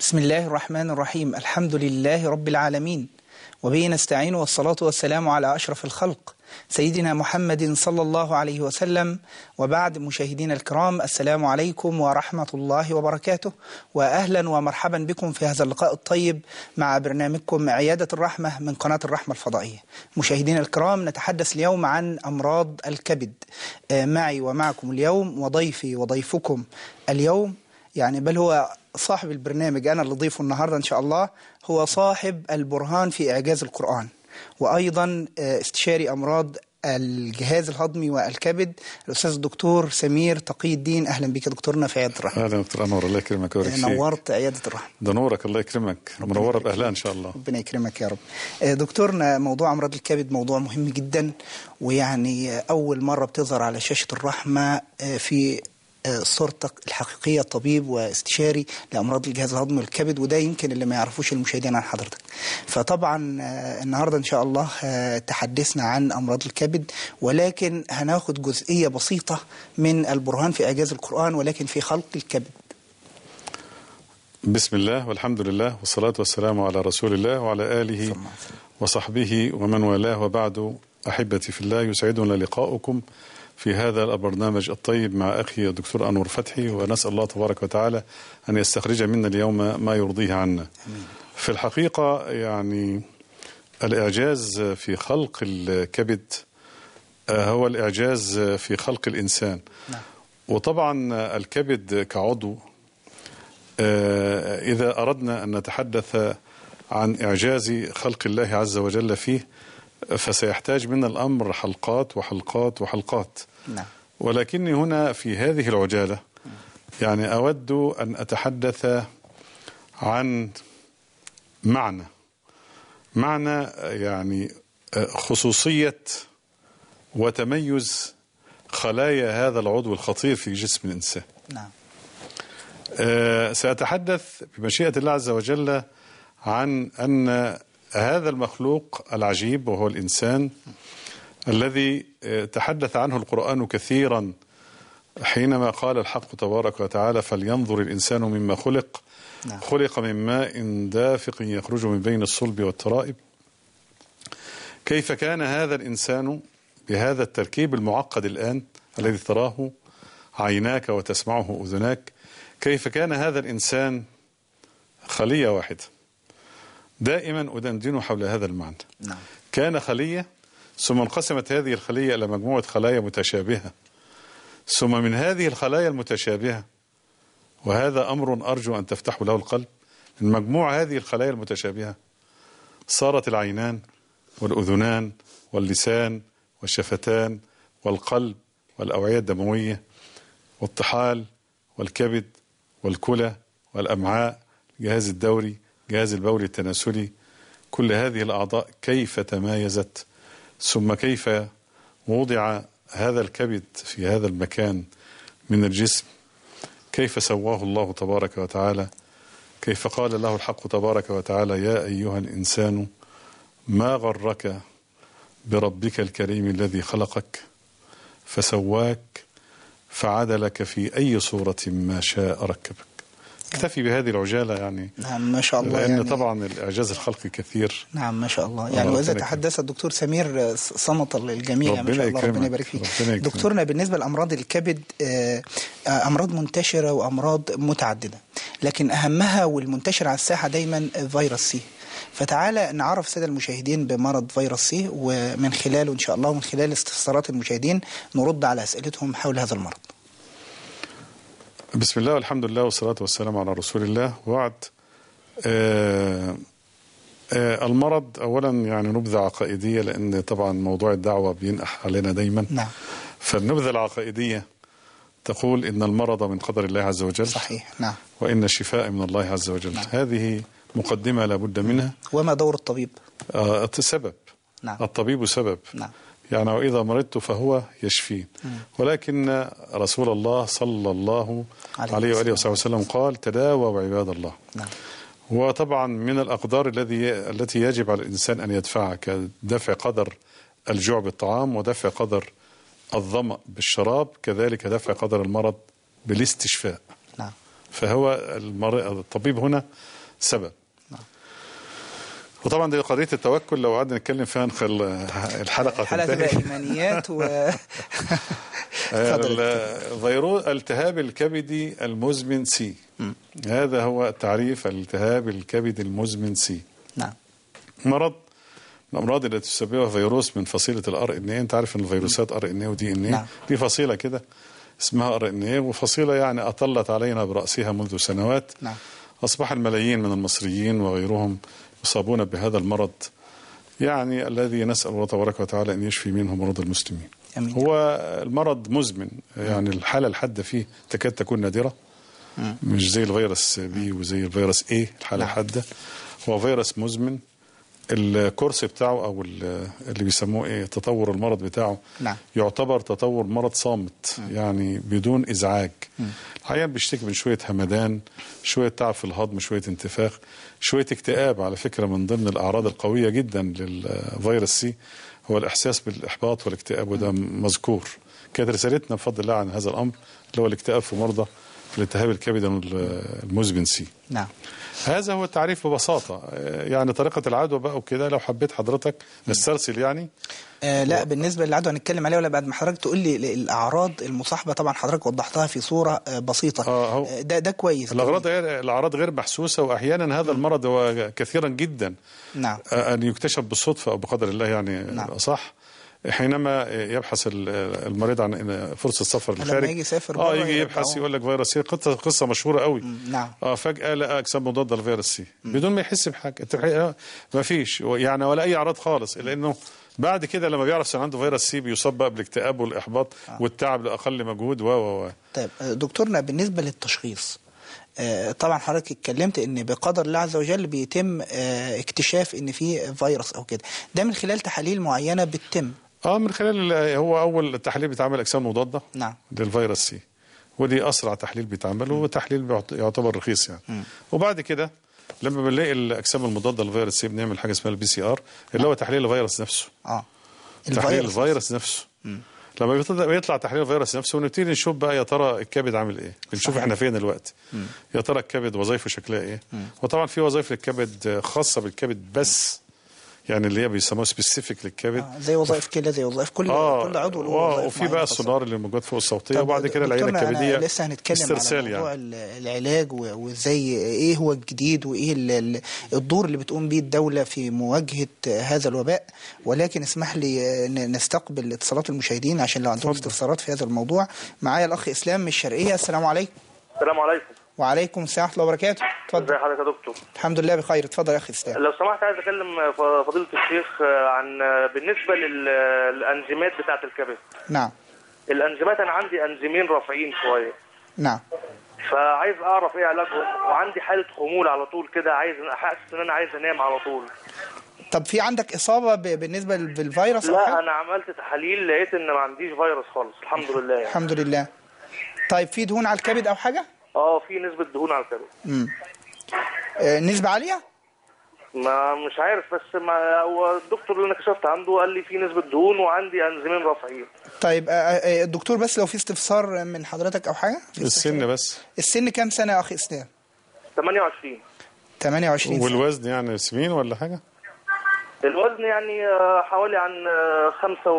بسم الله الرحمن الرحيم الحمد لله رب العالمين وبه نستعين والصلاة والسلام على أشرف الخلق سيدنا محمد صلى الله عليه وسلم وبعد مشاهدينا الكرام السلام عليكم ورحمة الله وبركاته وأهلا ومرحبا بكم في هذا اللقاء الطيب مع برنامجكم عيادة الرحمة من قناة الرحمة الفضائية مشاهدينا الكرام نتحدث اليوم عن أمراض الكبد آه، معي ومعكم اليوم وضيفي وضيفكم اليوم يعني بل هو صاحب البرنامج أنا اللي ضيفه النهاردة إن شاء الله هو صاحب البرهان في إعجاز القرآن وأيضا آه، استشاري أمراض الجهاز الهضمي والكبد الأستاذ الدكتور سمير تقي الدين أهلا بك يا دكتورنا في عيادة الرحمة اهلا دكتور انور الله يكرمك ويبارك فيك نورت عيادة الرحمة ده نورك الله يكرمك منوره باهلها ان شاء الله ربنا يكرمك يا رب آه، دكتورنا موضوع أمراض الكبد موضوع مهم جدا ويعني آه، أول مرة بتظهر على شاشة الرحمة آه، في آه، صورتك الحقيقية طبيب واستشاري لأمراض الجهاز الهضمي والكبد وده يمكن اللي ما يعرفوش المشاهدين عن حضرتك فطبعا آه، النهاردة إن شاء الله آه، تحدثنا عن أمراض الكبد ولكن هناخد جزئية بسيطة من البرهان في إعجاز القرآن ولكن في خلق الكبد بسم الله والحمد لله والصلاه والسلام على رسول الله وعلى اله صلى الله عليه وسلم. وصحبه ومن والاه وبعد احبتي في الله يسعدنا لقاؤكم في هذا البرنامج الطيب مع اخي الدكتور انور فتحي ونسال الله تبارك وتعالى ان يستخرج منا اليوم ما يرضيه عنا. في الحقيقه يعني الاعجاز في خلق الكبد آه، هو الاعجاز في خلق الانسان. نعم. وطبعا الكبد كعضو آه، إذا أردنا أن نتحدث عن إعجاز خلق الله عز وجل فيه فسيحتاج منا الأمر حلقات وحلقات وحلقات نعم ولكني هنا في هذه العجالة يعني أود أن أتحدث عن معنى معنى يعني خصوصية وتميز خلايا هذا العضو الخطير في جسم الإنسان نعم آه، سأتحدث بمشيئة الله عز وجل عن أن هذا المخلوق العجيب وهو الإنسان الذي آه، تحدث عنه القرآن كثيرا حينما قال الحق تبارك وتعالى فلينظر الإنسان مما خلق نعم. خلق من ماء دافق يخرج من بين الصلب والترائب كيف كان هذا الإنسان بهذا التركيب المعقد الآن الذي تراه عيناك وتسمعه أذناك كيف كان هذا الإنسان خلية واحدة دائما أدندن حول هذا المعنى نعم كان خلية ثم انقسمت هذه الخلية إلى مجموعة خلايا متشابهة ثم من هذه الخلايا المتشابهة وهذا أمر أرجو أن تفتحوا له القلب من مجموع هذه الخلايا المتشابهة صارت العينان والأذنان واللسان والشفتان والقلب والأوعية الدموية والطحال والكبد والكلى والأمعاء الجهاز الدوري جهاز البول التناسلي كل هذه الأعضاء كيف تمايزت ثم كيف وضع هذا الكبد في هذا المكان من الجسم كيف سواه الله تبارك وتعالى كيف قال له الحق تبارك وتعالى يا أيها الإنسان ما غرك بربك الكريم الذي خلقك فسواك فعدلك في أي صورة ما شاء ركبك اكتفي بهذه العجالة يعني نعم ما شاء الله لأن يعني طبعا الإعجاز الخلقي كثير نعم ما شاء الله يعني الله واذا ربنا تحدث الدكتور سمير صمت الجميع ما ربنا شاء الله ربنا يكرمك. يبارك فيك ربنا يكرمك. دكتورنا بالنسبه لامراض الكبد آه، آه، امراض منتشره وامراض متعدده لكن اهمها والمنتشر على الساحه دايما فيروس سي فتعالى نعرف الساده المشاهدين بمرض فيروس سي ومن خلاله ان شاء الله ومن خلال استفسارات المشاهدين نرد على اسئلتهم حول هذا المرض بسم الله والحمد لله والصلاة والسلام على رسول الله وعد آه آه المرض أولا يعني نبذة عقائدية لأن طبعا موضوع الدعوة بينقح علينا دايما نعم فالنبذة العقائدية تقول إن المرض من قدر الله عز وجل صحيح نعم وإن الشفاء من الله عز وجل نعم. هذه مقدمة لابد منها وما دور الطبيب آه سبب نعم الطبيب سبب نعم يعني وإذا مرضت فهو يشفين ولكن رسول الله صلى الله عليه عليه وآله وسلم. وصحبه وسلم قال تداووا عباد الله نعم وطبعا من الأقدار الذي التي يجب على الإنسان أن يدفعها كدفع قدر الجوع بالطعام ودفع قدر الظمأ بالشراب كذلك دفع قدر المرض بالاستشفاء نعم فهو المر... الطبيب هنا سبب وطبعا دي قضيه التوكل لو قعدنا نتكلم فيها نخل الحلقه الحلقه تنتهي. تبقى ايمانيات و اتفضل. الفيروس التهاب الكبدي المزمن سي هذا هو تعريف الالتهاب الكبدي المزمن سي نعم مرض من الامراض التي تسببها فيروس من فصيله الار ان انت عارف ان الفيروسات ار ان ودي ان نعم. دي فصيله كده اسمها ار ان وفصيله يعني اطلت علينا براسها منذ سنوات نعم. اصبح الملايين من المصريين وغيرهم يصابون بهذا المرض يعني الذي نسال الله تبارك وتعالى ان يشفي منه مرضى المسلمين أمين. هو المرض مزمن يعني الحاله الحاده فيه تكاد تكون نادره مش زي الفيروس بي وزي الفيروس ايه الحاله نعم. الحاده هو فيروس مزمن الكورس بتاعه او ال- اللي بيسموه ايه تطور المرض بتاعه نعم. يعتبر تطور مرض صامت يعني بدون ازعاج الحقيقه بيشتكي من شويه همدان شويه تعب في الهضم شويه انتفاخ شويه اكتئاب على فكره من ضمن الاعراض القويه جدا للفيروس سي هو الاحساس بالاحباط والاكتئاب وده مذكور كانت رسالتنا بفضل الله عن هذا الامر اللي هو الاكتئاب في مرضى في الالتهاب الكبدي المزمن سي نعم هذا هو التعريف ببساطة آه، يعني طريقة العدوى بقى وكده لو حبيت حضرتك نسترسل يعني آه لا بالنسبه للعدوى هنتكلم عليها ولا بعد ما حضرتك تقول لي الاعراض المصاحبه طبعا حضرتك وضحتها في صوره آه بسيطه آه، هو- آه، ده ده كويس الأغراض غير الأعراض غير محسوسة وأحيانا هذا المرض هو كثيرا جدا نعم آه، أن يكتشف بالصدفة أو بقدر الله يعني نعم. صح حينما يبحث ال- المريض عن فرصة سفر لما للخارج يجي يسافر اه بره يجي يرجعوه. يبحث يقول لك فيروس سي قصة قصة مشهورة قوي نعم. اه فجأة لقى أجسام مضادة لفيروس سي بدون ما يحس بحاجة انت الحقيقة ما فيش يعني ولا أي أعراض خالص لأنه بعد كده لما بيعرف ان عنده فيروس سي بيصاب بقى بالاكتئاب والإحباط والتعب لأقل مجهود و و و طيب آه، دكتورنا بالنسبه للتشخيص آه، طبعا حضرتك اتكلمت ان بقدر الله عز وجل بيتم آه، اكتشاف ان في فيروس او كده ده من خلال تحاليل معينه بتتم اه من خلال ال- هو أول تحليل بيتعمل أجسام مضادة نعم للفيروس سي ودي اسرع تحليل بيتعمل وتحليل بيعت- يعتبر رخيص يعني وبعد كده لما بنلاقي الاجسام المضاده للفيروس سي بنعمل حاجه اسمها البي سي ار اللي هو تحليل الفيروس نفسه اه تحليل الفيروس نفسه لما بيطلع, بيطلع تحليل الفيروس نفسه ونبتدي نشوف بقى يا ترى الكبد عامل ايه بنشوف صحيح. احنا فين الوقت يا ترى الكبد وظائفه شكلها ايه وطبعا في وظائف للكبد خاصه بالكبد بس يعني اللي هي بيسموها سبيسيفيك للكبد آه، زي وظائف كلى زي وظائف كل اه كل عضو له آه، وظائف وفي معينة بقى خاصة. السونار اللي موجود فوق الصوتيه طب وبعد كده العينه دكتورنا، الكبديه أنا لسه هنتكلم استرسال على موضوع يعني ال- العلاج و- وازاي ايه هو الجديد وايه ال- ال- الدور اللي بتقوم به الدوله في مواجهه هذا الوباء ولكن اسمح لي آه، ن- نستقبل اتصالات المشاهدين عشان لو عندهم اتفضل. استفسارات في هذا الموضوع معايا الاخ اسلام من الشرقيه السلام عليكم السلام عليكم وعليكم السلام ورحمه الله وبركاته اتفضل ازي حضرتك يا دكتور الحمد لله بخير اتفضل يا اخي اسلام لو سمحت عايز اكلم ف- فضيله الشيخ آه، عن آه، بالنسبه للانزيمات بتاعه الكبد نعم الانزيمات انا عندي انزيمين رافعين شويه نعم فعايز اعرف ايه علاجهم وعندي حاله خمول على طول كده عايز حاسس ان انا عايز انام على طول طب في عندك اصابه ب- بالنسبه بالفيروس أو لا حاجة؟ انا عملت تحاليل لقيت ان ما عنديش فيروس خالص الحمد لله يعني الحمد لله طيب في دهون على الكبد او حاجه اه في نسبه دهون على الكبد امم آه، نسبه عاليه ما مش عارف بس ما هو الدكتور اللي انا كشفت عنده قال لي في نسبه دهون وعندي انزيمين رافعين طيب آه، آه، الدكتور بس لو في استفسار من حضرتك او حاجه في استفسار؟ السن بس السن كام سنه يا اخي اسلام 28 28 سنه والوزن يعني سمين ولا حاجه الوزن يعني آه، حوالي عن آه،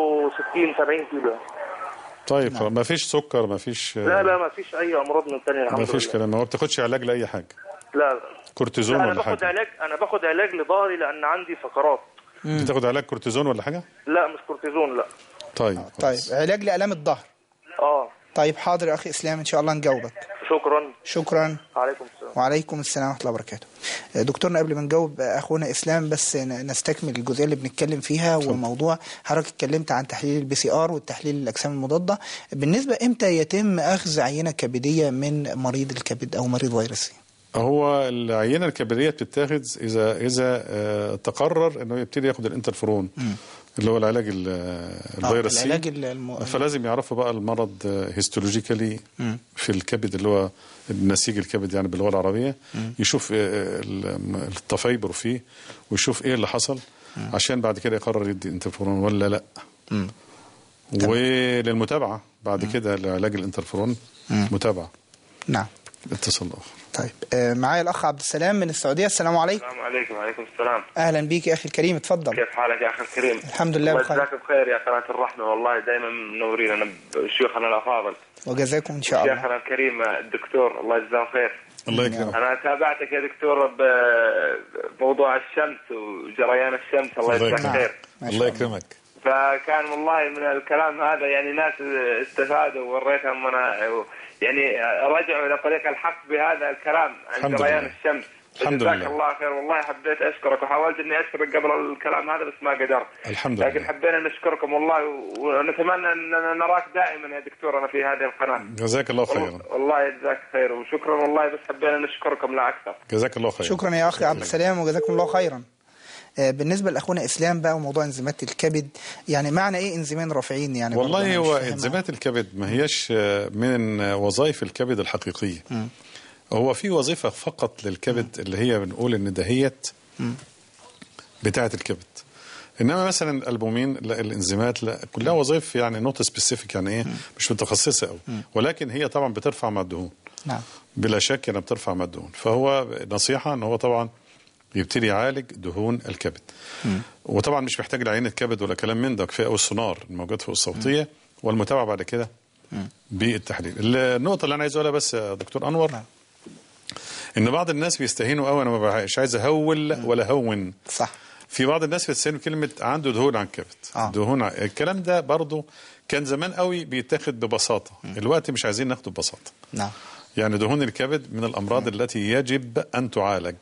65 70 كيلو طيب ما فيش سكر ما فيش لا لا ما فيش اي امراض من الثانيه الحمد ما فيش لله كلام ما بتاخدش علاج لاي حاجه لا لا كورتيزون لا، انا ولا باخد حاجه علاج انا باخد علاج لظهري لان عندي فقرات بتاخد علاج كورتيزون ولا حاجه لا مش كورتيزون لا طيب طيب خلاص. علاج لالام الظهر اه طيب حاضر يا اخي اسلام ان شاء الله نجاوبك شكرا شكرا عليكم السلام وعليكم السلام ورحمه الله وبركاته دكتورنا قبل ما نجاوب اخونا اسلام بس ن- نستكمل الجزئيه اللي بنتكلم فيها وموضوع حضرتك اتكلمت عن تحليل البي سي ار والتحليل الاجسام المضاده بالنسبه امتى يتم اخذ عينه كبديه من مريض الكبد او مريض فيروسي هو العينه الكبديه بتتاخد اذا اذا آه، تقرر انه يبتدي ياخد الانترفرون اللي هو العلاج ال- الفيروس سي العلاج ال- الم... فلازم يعرفوا بقى المرض هيستولوجيكالي في الكبد اللي هو النسيج الكبد يعني باللغه العربيه يشوف آه، ال- التفايبر فيه ويشوف ايه اللي حصل عشان بعد كده يقرر يدي انترفرون ولا لا مم. وللمتابعه بعد كده لعلاج الانترفرون متابعه نعم اتصال اخر طيب آه، معايا الأخ عبد السلام من السعودية السلام عليكم السلام عليكم وعليكم السلام أهلا بيك يا أخي الكريم اتفضل كيف حالك يا اخي الكريم؟ الحمد لله الله بخير. يجزاك بخير يا قناه الرحمه والله دائما منورين انا بشيوخنا الافاضل وجزاكم إن شاء الله شيخنا الكريم الدكتور الله يجزاه خير الله يكرمك انا تابعتك يا دكتور بموضوع الشمس وجريان الشمس الله الله يجزاك يكرمك. خير ما شاء الله الله. يكرمك فكان والله من الكلام هذا يعني ناس استفادوا ووريتهم انا يعني رجعوا الى طريق الحق بهذا الكلام عن الحمد جريان لله. الشمس الحمد جزاك لله. الله خير والله حبيت اشكرك وحاولت اني اشكرك قبل الكلام هذا بس ما قدرت الحمد لكن لله حبينا نشكركم والله ونتمنى ان نراك دائما يا دكتور انا في هذه القناه جزاك الله خيرا والله يجزاك خير وشكرا والله بس حبينا نشكركم لا اكثر جزاك الله خيرا شكرا يا أخي عبد السلام وجزاكم الله خيرا آه، بالنسبة لأخونا إسلام بقى وموضوع انزيمات الكبد يعني معنى إيه انزيمين رافعين يعني برضه والله أنا مش هو فاهمها. انزيمات الكبد ما هيش من وظائف الكبد الحقيقية هو في وظيفة فقط للكبد اللي هي بنقول ان دهيت بتاعة الكبد انما مثلا الالبومين لا الانزيمات لا كلها وظائف يعني نوت سبيسيفيك يعني ايه مش متخصصه قوي ولكن هي طبعا بترفع مع الدهون نعم بلا شك انها بترفع مع الدهون فهو نصيحه ان هو طبعا يبتدي يعالج دهون الكبد وطبعا مش محتاج لعينه كبد ولا كلام من ده كفايه قوي السونار الموجود فوق الصوتيه والمتابعه بعد كده بالتحليل النقطه اللي انا عايز اقولها بس يا دكتور انور نعم. ان بعض الناس بيستهينوا قوي انا ما مش عايز اهول ولا هون صح في بعض الناس بتستهين كلمه عنده دهون عن كبد آه. دهون عن... الكلام ده برضو كان زمان قوي بيتاخد ببساطه الوقت مش عايزين ناخده ببساطه نعم يعني دهون الكبد من الامراض التي يجب ان تعالج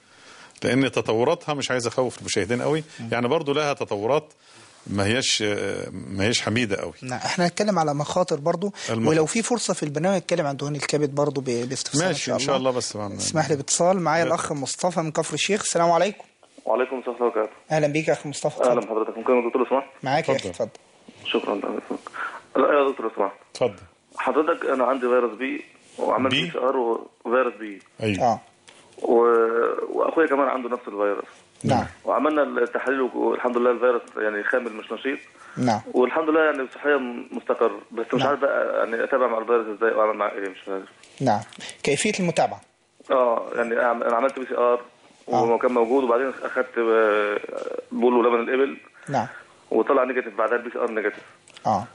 لان تطوراتها مش عايز اخوف المشاهدين قوي يعني برضو لها تطورات ما هيش ما هيش حميده قوي نعم احنا هنتكلم على مخاطر برضو المخاطر. ولو في فرصه في البرنامج نتكلم عن دهون الكبد برضو ب- باستفسار ماشي ان شاء الله بس معنا. اسمح لي باتصال معايا الاخ مصطفى من كفر الشيخ السلام عليكم وعليكم السلام ورحمة الله وبركاته اهلا بيك يا اخ مصطفى أهلا اتفضل. بحضرتك ممكن يا دكتور اسمح معاك يا اخي اتفضل. اتفضل شكرا الله يسلمك لا يا دكتور اسمح اتفضل حضرتك أنا عندي فيروس بي وعملت بي؟ بي سي ار وفيروس بي ايوه اه و... واخويا كمان عنده نفس الفيروس نعم وعملنا التحاليل والحمد لله الفيروس يعني خامل مش نشيط نعم والحمد لله يعني صحيا مستقر بس مش نعم. عارف بقى يعني اتابع مع الفيروس ازاي واعمل معاه ايه مش عارف نعم كيفيه المتابعه اه يعني أعم- انا عملت بي سي ار آه. وهو كان موجود وبعدين اخدت آه، بول ولبن الابل نعم وطلع نيجاتيف بعدها البي سي ار نيجاتيف اه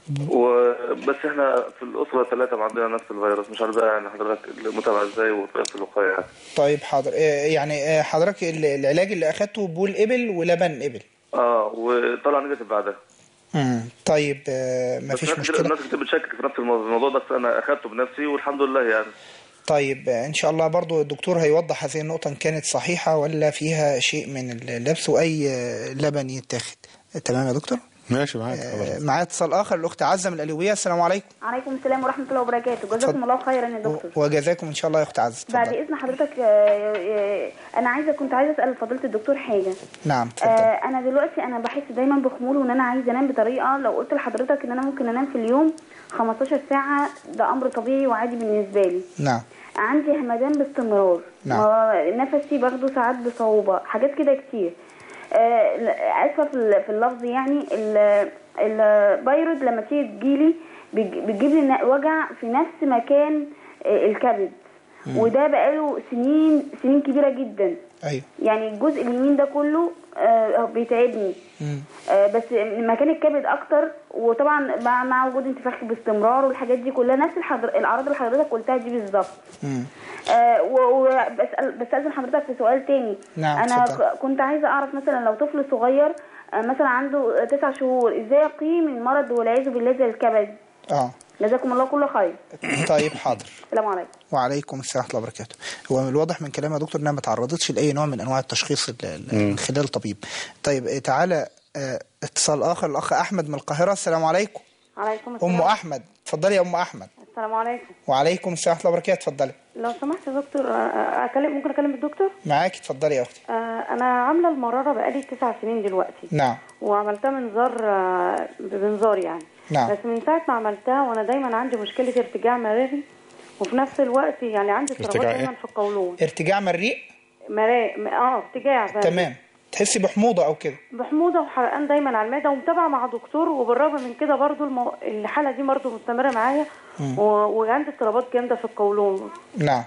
وبس احنا في الاسره ثلاثه عندنا نفس الفيروس مش عارف بقى يعني حضرتك المتابعه ازاي وطريقه الوقايه يعني. طيب حاضر آه، يعني آه، حضرتك ال- العلاج اللي اخدته بول ابل ولبن ابل اه وطلع نيجاتيف بعدها امم طيب آه، بس مفيش ناس كتير مشكله ناس كتير بتشكك في نفس الموضوع الموضوع بس انا اخدته بنفسي والحمد لله يعني طيب آه، ان شاء الله برضو الدكتور هيوضح هذه النقطه ان كانت صحيحه ولا فيها شيء من اللبس واي آه، لبن يتاخد تمام يا دكتور ماشي معاك آه، خلاص. معايا اتصال اخر الاخت عزه من الالويه السلام عليكم عليكم السلام ورحمة الله وبركاته جزاكم اتفضل. الله خيرا يا دكتور وجزاكم ان شاء الله يا اخت عزه بعد اتفضل. إذن حضرتك آه، آه، أنا عايزة كنت عايزة أسأل فضيلة الدكتور حاجة نعم اتفضل آه، أنا دلوقتي أنا بحس دايما بخمول وإن أنا عايزة أنام بطريقة لو قلت لحضرتك إن أنا ممكن أنام في اليوم 15 ساعة ده أمر طبيعي وعادي بالنسبة لي نعم عندي همدان باستمرار نعم. آه، نفسي باخده ساعات بصعوبة حاجات كده كتير آه، لا، اسفه في ال- في اللفظ يعني ال- البايرود لما تيجي تجيلي بيج- بتجيب لي ن- وجع في نفس مكان آه، الكبد وده بقاله سنين سنين كبيره جدا ايوه يعني الجزء اليمين ده كله آه، بيتعبني مم. آه، بس مكان الكبد اكتر وطبعا مع, مع وجود انتفاخ باستمرار والحاجات دي كلها نفس الحضر... الاعراض اللي حضرتك قلتها دي بالظبط مم. آه، و- وبسأل بستأذن حضرتك في سؤال تاني نعم، انا اتفضل. ك- كنت عايزه اعرف مثلا لو طفل صغير آه، مثلا عنده تسع شهور ازاي اقيم المرض والعياذ بالله زي الكبد اه جزاكم الله كل خير طيب حاضر السلام عليكم وعليكم السلام ورحمه الله وبركاته هو من الواضح من كلام يا دكتور انها ما تعرضتش لاي نوع من انواع التشخيص ال- ال- من خلال طبيب طيب آه، تعالى آه، اتصال اخر الاخ احمد من القاهره السلام عليكم عليكم السلام ام احمد اتفضلي يا ام احمد السلام عليكم وعليكم السلام ورحمه الله وبركاته اتفضلي لو سمحت يا دكتور آه، اكلم ممكن اكلم الدكتور معاكي اتفضلي يا اختي آه، انا عامله المراره بقالي تسع سنين دلوقتي نعم وعملتها منظار آه، بمنظار يعني نعم. بس من ساعه ما عملتها وانا دايما عندي مشكله ارتجاع مراري وفي نفس الوقت يعني عندي اضطرابات ارتجاع دايما إيه؟ في القولون ارتجاع مريء مرا... م- اه ارتجاع فعلا. تمام تحسي بحموضه او كده بحموضه وحرقان دايما على المعده ومتابعه مع دكتور وبالرغم من كده برضو المو... الحاله دي برضو مستمره معايا و... وعندي اضطرابات جامده في القولون نعم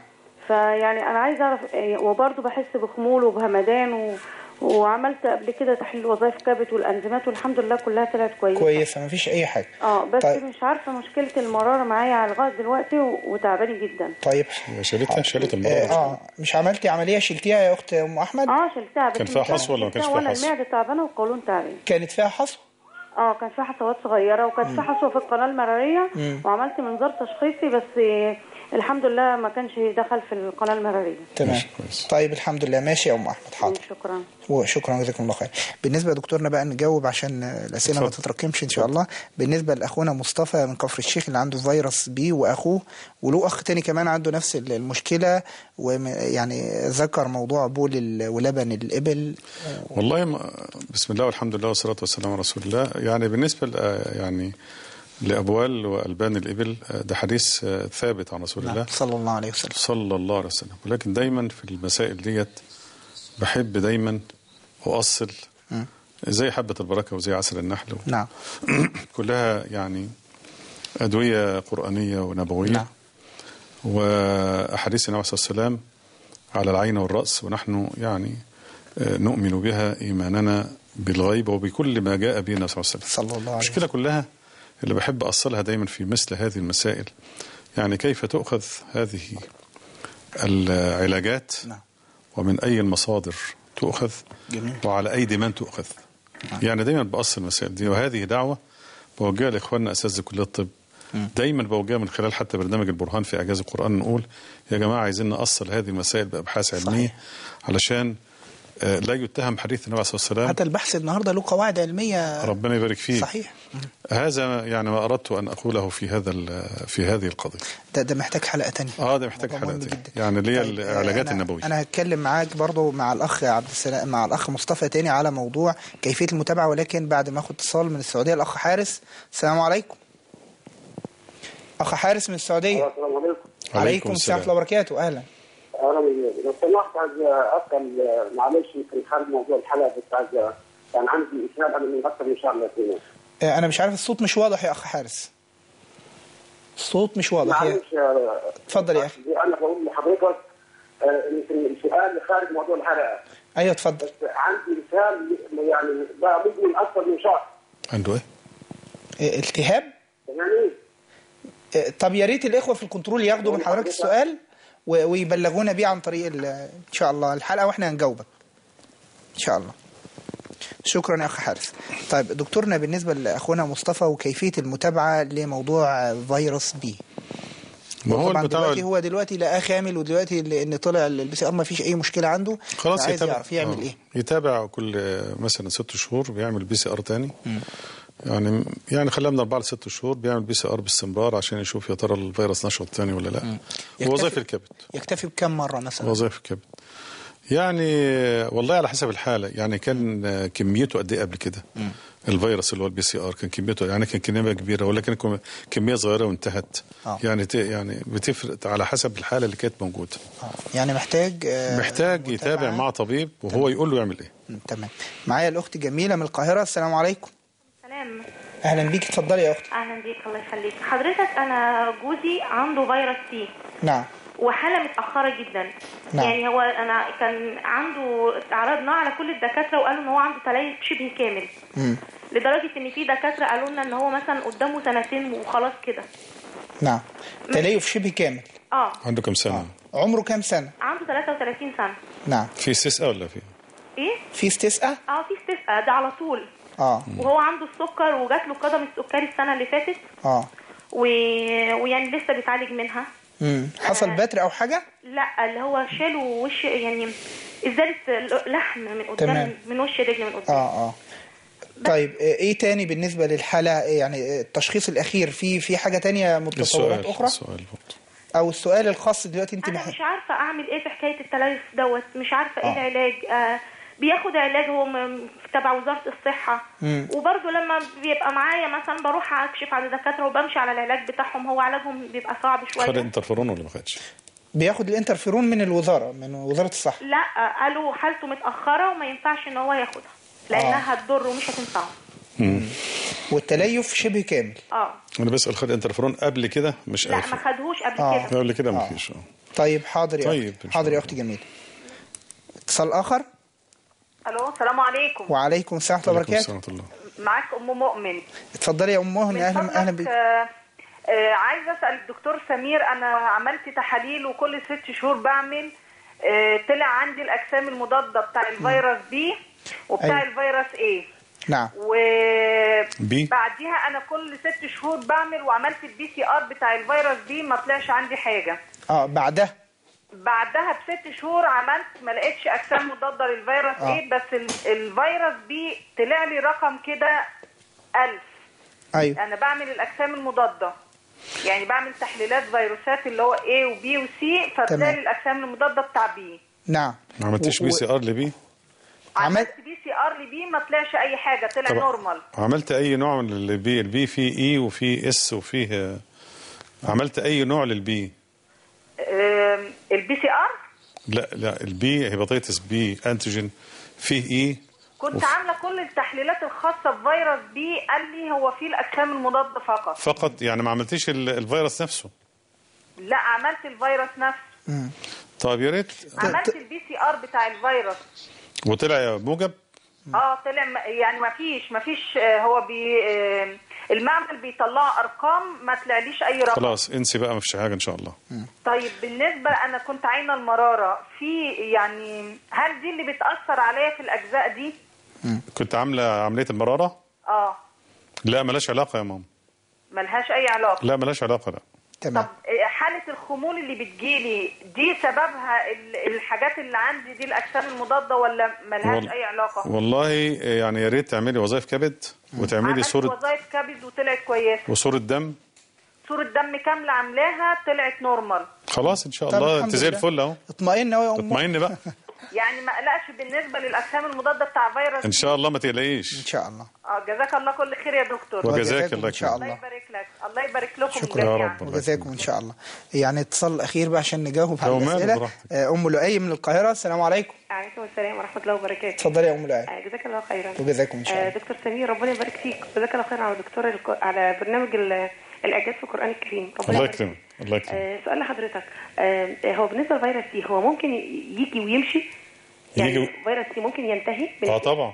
فيعني انا عايزه اعرف إيه، وبرضه بحس بخمول وبهمدان و... وعملت قبل كده تحليل وظائف كبد والانزيمات والحمد لله كلها طلعت كويسه كويسه مفيش اي حاجه اه بس طيب. مش عارفه مشكله المراره معايا لغايه دلوقتي و... وتعباني جدا طيب شالتها شالت اه, المرض آه مش عملتي عمليه شلتيها يا اخت ام احمد اه شلتها بس كان فيها مش حصوة ولا ما كانش فيها ولا حصوة؟ المعده تعبانه والقولون تعبان كانت فيها حصوه اه كان فيها حصوات صغيره وكانت في حصوه في القناه المراريه وعملت منظار تشخيصي بس آه، الحمد لله ما كانش دخل في القناه المراريه تمام ماشي، كويس. طيب الحمد لله ماشي يا ام احمد حاضر شكرا وشكرا جزاكم الله خير بالنسبه يا دكتورنا بقى نجاوب عشان الاسئله ما اتفضل. تتراكمش ان شاء الله بالنسبه لاخونا مصطفى من كفر الشيخ اللي عنده فيروس بي واخوه وله اخ تاني كمان عنده نفس المشكله ويعني ذكر موضوع بول ال- ولبن الابل والله ما بسم الله والحمد لله والصلاة والسلام على رسول الله يعني بالنسبة ل- يعني لأبوال وألبان الإبل آه، ده حديث آه، ثابت عن رسول الله صلى الله عليه وسلم صلى الله عليه وسلم ولكن دايما في المسائل ديت بحب دايما أؤصل زي حبة البركة وزي عسل النحل نعم كلها يعني أدوية قرآنية ونبوية نعم. وأحاديث النبي صلى الله عليه وسلم على العين والرأس ونحن يعني آه، نؤمن بها إيماننا بالغيب وبكل ما جاء به النبي صلى الله عليه وسلم صلى الله عليه وسلم المشكلة كلها اللي بحب أصلها دايما في مثل هذه المسائل يعني كيف تؤخذ هذه العلاجات نعم. ومن أي المصادر تؤخذ جميل. وعلى أيدي من تؤخذ يعني دايما بأصل المسائل دي وهذه دعوة بوجهها لإخواننا أساتذة كلية الطب دايما بوجهها من خلال حتى برنامج البرهان في إعجاز القرآن نقول يا جماعة عايزين نأصل هذه المسائل بأبحاث علمية علشان آه، لا يتهم حديث النبي صلى الله عليه وسلم حتى البحث النهارده له قواعد علميه ربنا يبارك فيك صحيح هذا يعني ما أردت أن أقوله في هذا ال- في هذه القضية ده, ده محتاج حلقه تانية اه ده محتاج موضوع حلقة مهم تانية. جدا. يعني اللي هي طيب، آه، العلاجات أنا- النبوية انا هتكلم معاك برضو مع الاخ عبد السلام مع الاخ مصطفى تاني على موضوع كيفيه المتابعه ولكن بعد ما اخد اتصال من السعوديه الاخ حارس السلام عليكم اخ حارس من السعوديه السلام عليكم عليكم السلام ورحمه الله وبركاته اهلا اهلا بيك. لو سمحت عايز اسال معلش يمكن خارج موضوع الحلقه بس عايز كان عندي اشاره من اكثر من شهر لكن آه، انا مش عارف الصوت مش واضح يا اخ حارس الصوت مش واضح يا- معلش آه، اتفضل يا اخي انا بقول لحضرتك آه، يمكن سؤال خارج موضوع الحلقه ايوه اتفضل بس عندي مثال يعني بقى مدمن اكثر من شهر عنده ايه؟ آه، التهاب يعني آه، طب يا ريت الاخوه في الكنترول ياخدوا من حضرتك السؤال و- ويبلغونا بيه عن طريق ال- ان شاء الله الحلقه واحنا هنجاوبك ان شاء الله شكرا يا اخ حارس طيب دكتورنا بالنسبه لاخونا مصطفى وكيفيه المتابعه لموضوع فيروس بي ما هو طبعا دلوقتي المتابعة هو دلوقتي لقاه خامل ودلوقتي اللي- ان طلع البي سي ار ما فيش اي مشكله عنده خلاص عايز يتابع يعرف يعمل آه. ايه يتابع كل آه، مثلا ست شهور بيعمل بي سي ار تاني يعني يعني خلاه من اربعه لست شهور بيعمل بي سي ار باستمرار عشان يشوف يا ترى الفيروس نشط تاني ولا لا يكتفي- ووظائف الكبد يكتفي بكم مره مثلا وظائف الكبد يعني والله على حسب الحاله يعني كان آه، كميته قد ايه قبل كده الفيروس اللي هو البي سي ار كان كميته يعني كان كميه كبيره ولا كان كم- كميه صغيره وانتهت آه. يعني ت- يعني بتفرق على حسب الحاله اللي كانت موجوده آه. يعني محتاج آه، محتاج متابعة. يتابع مع طبيب وهو يقول له يعمل ايه م، تمام معايا الاخت جميله من القاهره السلام عليكم سلام اهلا بيك اتفضلي يا اختي اهلا بيك الله يخليك حضرتك انا جوزي عنده فيروس سي نعم وحاله متاخره جدا نعم. يعني هو انا كان عنده عرضناه على كل الدكاتره وقالوا ان هو عنده تليف شبه كامل مم. لدرجه ان في دكاتره قالوا لنا ان هو مثلا قدامه سنتين وخلاص كده نعم تليف شبه كامل اه عنده كم سنه عمره كام سنه عنده 33 سنه نعم في استسقاء ولا في ايه في استسقاء اه في استسقاء ده على طول اه وهو عنده السكر وجات له قدم السكري السنه اللي فاتت اه و... ويعني لسه بيتعالج منها مم. حصل بتر او حاجه لا اللي هو شالوا وش يعني ازالة لحم من قدام تمام. من وش رجل من قدام اه اه طيب آه، ايه تاني بالنسبه للحاله يعني آه، التشخيص الاخير في في حاجه تانية متصورات السؤال اخرى السؤال برضه. او السؤال الخاص دلوقتي انت انا مح... مش عارفه اعمل ايه في حكايه التليف دوت مش عارفه ايه آه. العلاج آه بياخد علاج هو م- تبع وزاره الصحه مم. وبرضه لما بيبقى معايا مثلا بروح اكشف على دكاتره وبمشي على العلاج بتاعهم هو علاجهم بيبقى صعب خد شويه انترفيرون ولا ما خدش؟ بياخد الانترفيرون من الوزاره من وزاره الصحه لا آه، قالوا حالته متاخره وما ينفعش ان هو ياخدها لانها هتضره ومش هتنفعه والتليف شبه كامل اه انا بسال خد انترفيرون قبل كده مش لا عارف ما خدهوش قبل آه. كده قبل كده ما فيش اه طيب حاضر يا طيب، أختي إن شاء حاضر يا الله. أختي جميل اتصال آخر الو السلام عليكم وعليكم السلام ورحمة الله عليكم وبركاته السلام ورحمة الله معاك ام مؤمن اتفضلي يا أم مهن من أهلا فضلك أهلا بك آه، آه، عايزه اسال الدكتور سمير انا عملت تحاليل وكل ست شهور بعمل آه، طلع عندي الاجسام المضاده بتاع الفيروس بي وبتاع أيوة. الفيروس ايه نعم بي. وبعديها انا كل ست شهور بعمل وعملت البي سي ار بتاع الفيروس بي ما طلعش عندي حاجه اه بعدها بعدها بست شهور عملت ما لقيتش اجسام مضاده للفيروس آه. ايه بس ال- الفيروس بي طلع لي رقم كده 1000 أيوه انا بعمل الاجسام المضاده يعني بعمل تحليلات فيروسات اللي هو A وبي وسي فطلع تمام. لي الاجسام المضاده بتاع بي نعم ما عملتش و- بي و- سي ار لبي عملت بي سي ار لبي ما طلعش اي حاجه طلع طب نورمال عملت اي نوع من البي البي فيه اي وفيه اس وفيه آه، عملت اي نوع للبي آم، البي سي ار لا لا البي هيباتيتس بي انتيجين فيه اي كنت عامله كل التحليلات الخاصه بفيروس بي قال لي هو فيه الاجسام المضاده فقط فقط يعني ما عملتيش ال- الفيروس نفسه لا عملت الفيروس نفسه طيب يا ريت عملت البي سي ار بتاع الفيروس وطلع موجب اه طلع م- يعني ما فيش ما فيش آه، هو بي آه، المعمل بيطلع ارقام ما طلعليش اي رقم خلاص انسي بقى ما فيش حاجه ان شاء الله طيب بالنسبه انا كنت عاينه المراره في يعني هل دي اللي بتاثر عليا في الاجزاء دي كنت عامله عمليه المراره اه لا ملاش علاقه يا ماما ملهاش اي علاقه لا ملاش علاقه لا تمام طب آه، حاله الخمول اللي بتجيلي دي سببها ال- الحاجات اللي عندي دي الاجسام المضاده ولا ملهاش وال- اي علاقه والله يعني يا ريت تعملي وظائف كبد وتعملي عملت صوره وظائف كبد وطلعت كويسه وصوره دم صوره دم كامله عاملاها طلعت نورمال خلاص ان شاء طب الله الحمد انت زي لله. الفل اهو اطمئن أهو يا أم مهن. اطمئن بقى يعني ما قلقش بالنسبه للاجسام المضاده بتاع فيروس ان دي؟ شاء الله ما تقلقيش إن شاء الله اه جزاك الله كل خير يا دكتور وجزاك الله إن شاء خير الله الله يبارك لك الله يبارك لكم شكرا يا جميعا رب الله وجزاكم ان شاء الله يعني اتصال اخير بقى عشان نجاوب على لو ماله الاسئله براحتك. آه، ام لؤي من القاهره السلام عليكم عليكم السلام ورحمة الله وبركاته اتفضلي يا ام لؤي آه، جزاك الله خيرا وجزاكم ان شاء آه، الله دكتور سمير ربنا يبارك فيك جزاك الله خيرا على دكتور الك... على برنامج ال... الإعجاز في القرآن الكريم ربنا الله يبارك يكرمك الله يكرمك آه، سؤال لحضرتك آه، هو بالنسبة لفيروس سي هو ممكن يجي ويمشي يعني يجي- فيروس سي ممكن ينتهي اه طبعا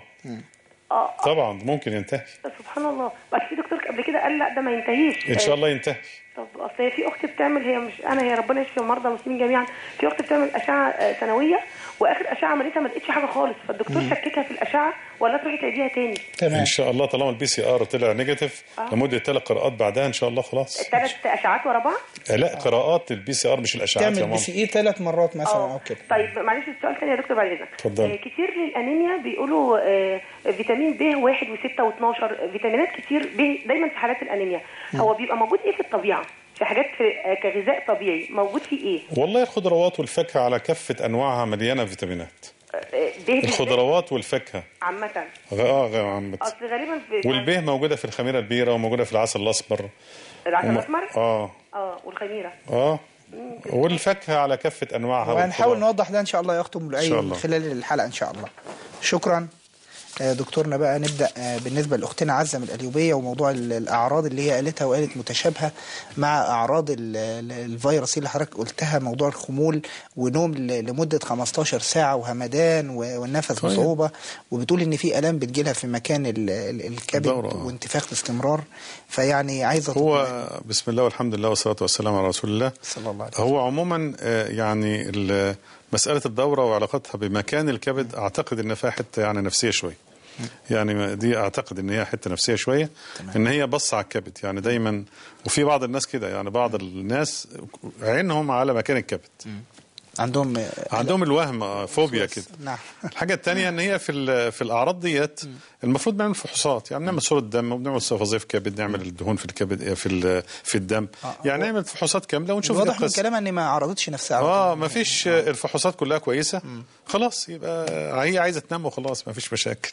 اه طبعا ممكن ينتهي سبحان الله بس في دكتور قبل كده قال لا ده ما ينتهيش ان شاء آه، الله ينتهي طب اصل هي في اخت بتعمل هي مش انا هي ربنا يشفي المرضى المسلمين جميعا في اخت بتعمل اشعه آه، سنويه واخر اشعه عملتها ما لقيتش حاجه خالص فالدكتور شككها في الاشعه ولا تروحي تعيديها تاني ان شاء الله طالما البي سي ار طلع نيجاتيف آه. لمده ثلاث قراءات بعدها ان شاء الله خلاص ثلاث اشعات ورا بعض آه، لا قراءات البي سي ار مش الاشعاعات يا تعمل بي ماما سي اي ثلاث مرات مثلا او كده طيب معلش السؤال تاني يا دكتور بعد اذنك اتفضل. آه، كتير للانيميا بيقولوا آه، فيتامين ب 1 و6 و12 فيتامينات كتير ب دايما في حالات الانيميا هو بيبقى موجود ايه في الطبيعه في حاجات في آه، كغذاء طبيعي موجود فيه ايه والله الخضروات والفاكهه على كافه انواعها مليانه فيتامينات آه، ب بالذات الخضروات والفاكهه عامه غ- اه غ- عم- اصل غالبا في والبيه موجوده في الخميره البيره وموجوده في العسل الاصفر العسل وم- الاسمر اه اه والخميره اه والفاكهه على كافه انواعها وهنحاول والخضار. نوضح ده ان شاء الله يا اخت ام إن لؤي شاء من الله. خلال الحلقه ان شاء الله شكرا آه، دكتورنا بقى نبدا آه، بالنسبه لاختنا عزه من القليوبيه وموضوع ال- الاعراض اللي هي قالتها وقالت متشابهه مع اعراض ال- ال- الفيروس اللي حضرتك قلتها موضوع الخمول ونوم ل- لمده 15 ساعه وهمدان و- والنفس طيب. بصعوبه وبتقول ان في الام بتجيلها في مكان ال- ال- الكبد الدورة. وانتفاخ باستمرار فيعني عايزه هو تطمئن. بسم الله والحمد لله والصلاه والسلام على رسول الله صلى الله عليه هو عموما آه، يعني ال- مساله الدوره وعلاقتها بمكان الكبد اعتقد ان فيها حته يعني نفسيه شويه يعني ما- دي اعتقد ان هي حته نفسيه شويه ان هي بص على الكبد يعني دايما وفي بعض الناس كده يعني بعض الناس عينهم على مكان الكبد عندهم آه، عندهم الوهم آه، فوبيا كده نعم الحاجه الثانيه ان هي في ال- في الاعراض ديت المفروض نعمل فحوصات يعني نعمل صوره دم وبنعمل وظائف كبد نعمل الدهون في الكبد في ال- في الدم يعني نعمل فحوصات كامله ونشوف واضح من القصة. كلامها ان ما عرضتش نفسها على اه طول. ما فيش الفحوصات كلها كويسه خلاص يبقى هي عايزه تنام وخلاص ما فيش مشاكل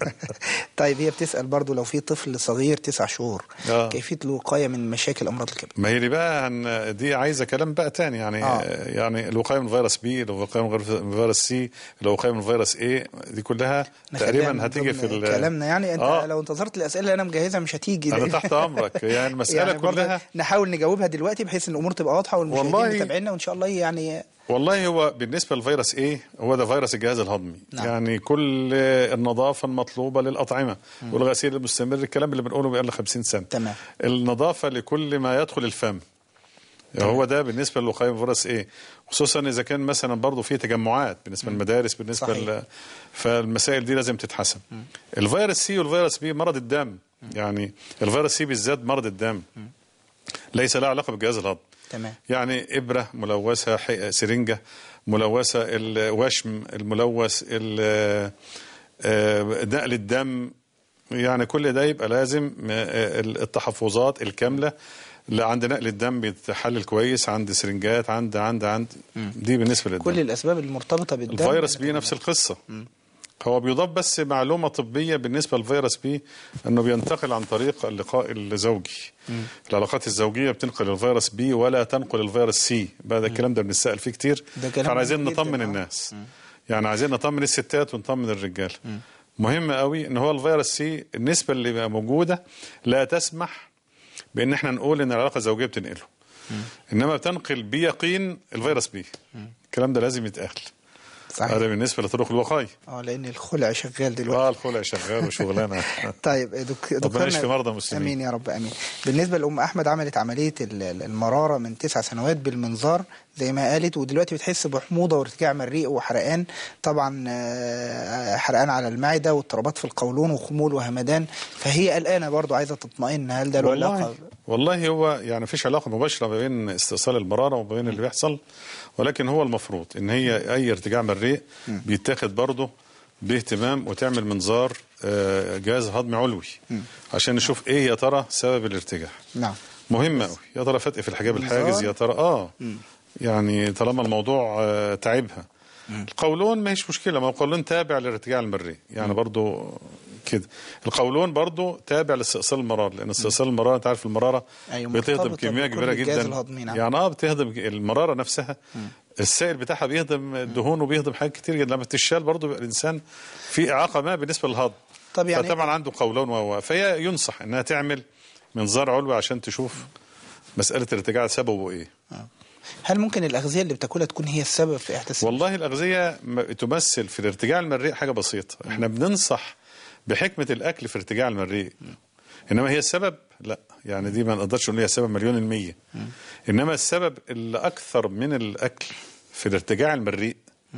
طيب هي بتسأل برضو لو في طفل صغير تسع شهور آه. كيفية الوقاية من مشاكل أمراض الكبد ما هي دي بقى هن- دي عايزه كلام بقى تاني يعني آه. آه. يعني الوقايه من فيروس بي لو وقايه من فيروس سي لو وقايه من فيروس ايه دي كلها نخليها من تقريبا هتيجي في ضمن ال- كلامنا يعني انت آه. لو انتظرت الاسئله اللي انا مجهزها مش هتيجي انا لأن- تحت امرك يعني المساله يعني برضه كلها نحاول نجاوبها دلوقتي بحيث ان الامور تبقى واضحه والمشاهدين والله- متابعينا وان شاء الله يعني والله هو بالنسبه للفيروس ايه هو ده فيروس الجهاز الهضمي نعم. يعني كل النظافه المطلوبه للاطعمه والغسيل المستمر الكلام اللي بنقوله بقى 50 سنه تمام النظافه لكل ما يدخل الفم هو ده بالنسبه للوقايه من فيروس ايه خصوصا اذا كان مثلا برضه في تجمعات بالنسبه للمدارس بالنسبه صحيح. ل... فالمسائل دي لازم تتحسن الفيروس سي والفيروس بي مرض الدم يعني الفيروس سي بالذات مرض الدم ليس له علاقه بالجهاز الهضمي تمام يعني إبرة ملوثة حي- سرنجة ملوثة الوشم الملوث ال- آه، نقل الدم يعني كل ده يبقى لازم آه، التحفظات الكاملة اللي عند نقل الدم بيتحلل كويس عند سرنجات عند عند عند دي بالنسبة للدم كل الاسباب المرتبطه بالدم الفيروس بي نفس القصة هو بيضاف بس معلومة طبية بالنسبة للفيروس بي أنه بينتقل عن طريق اللقاء الزوجي العلاقات الزوجية بتنقل الفيروس بي ولا تنقل الفيروس سي بعد الكلام ده بنسأل فيه كتير ده كلام فاحنا عايزين مهم جداً، نطمن آه. الناس يعني عايزين نطمن الستات ونطمن الرجال مهم قوي ان هو الفيروس سي النسبة اللي بقى موجودة لا تسمح بان احنا نقول ان العلاقة الزوجية بتنقله انما بتنقل بيقين الفيروس بي الكلام ده لازم يتقال صحيح هذا بالنسبة لطرق الوقاية اه لان الخلع شغال دلوقتي اه الخلع شغال وشغلانه طيب دك... ربنا يشفي دكتورنا مرضى المسلمين. امين يا رب امين بالنسبه لام احمد عملت عمليه ال- ال- المراره من تسع سنوات بالمنظار زي ما قالت ودلوقتي بتحس بحموضه وارتجاع مريء وحرقان طبعا آه، حرقان على المعده واضطرابات في القولون وخمول وهمدان فهي قلقانه برضو عايزه تطمئن هل ده له علاقه والله والله هو يعني فيش علاقه مباشره ما بين استئصال المراره وما بين اللي بيحصل ولكن هو المفروض ان هي اي ارتجاع مريء بيتاخد برضه باهتمام وتعمل منظار آه، جهاز هضمي علوي عشان نشوف ايه يا ترى سبب الارتجاع نعم مهم قوي يا ترى فتق في الحجاب منظار؟ الحاجز يا ترى اه يعني طالما الموضوع آه، تعبها القولون ما هيش مشكله ما هو القولون تابع للارتجاع المري يعني برضو كده القولون برضو تابع لاستئصال المرار لان استئصال المراره انت عارف المراره أيوة، بتهضم مرتبطة كميه بكل كبيره الجهاز جدا الهضمي، نعم. يعني اه بتهضم المراره نفسها السائل بتاعها بيهضم الدهون وبيهضم حاجات كتير جدا لما تشال برضو بيبقى الانسان في اعاقه ما بالنسبه للهضم طب يعني فطبعا عنده قولون و فهي ينصح انها تعمل منظار علوي عشان تشوف مساله الارتجاع سببه ايه هل ممكن الاغذيه اللي بتاكلها تكون هي السبب في احداث والله الأغذية م- تمثل في الارتجاع المريء حاجة بسيطة احنا بننصح بحكمة الأكل في ارتجاع المريء إنما هي السبب لا يعني دي ما نقدرش نقول هي السبب مليون المية إنما السبب اللي أكثر من الأكل في الارتجاع المريء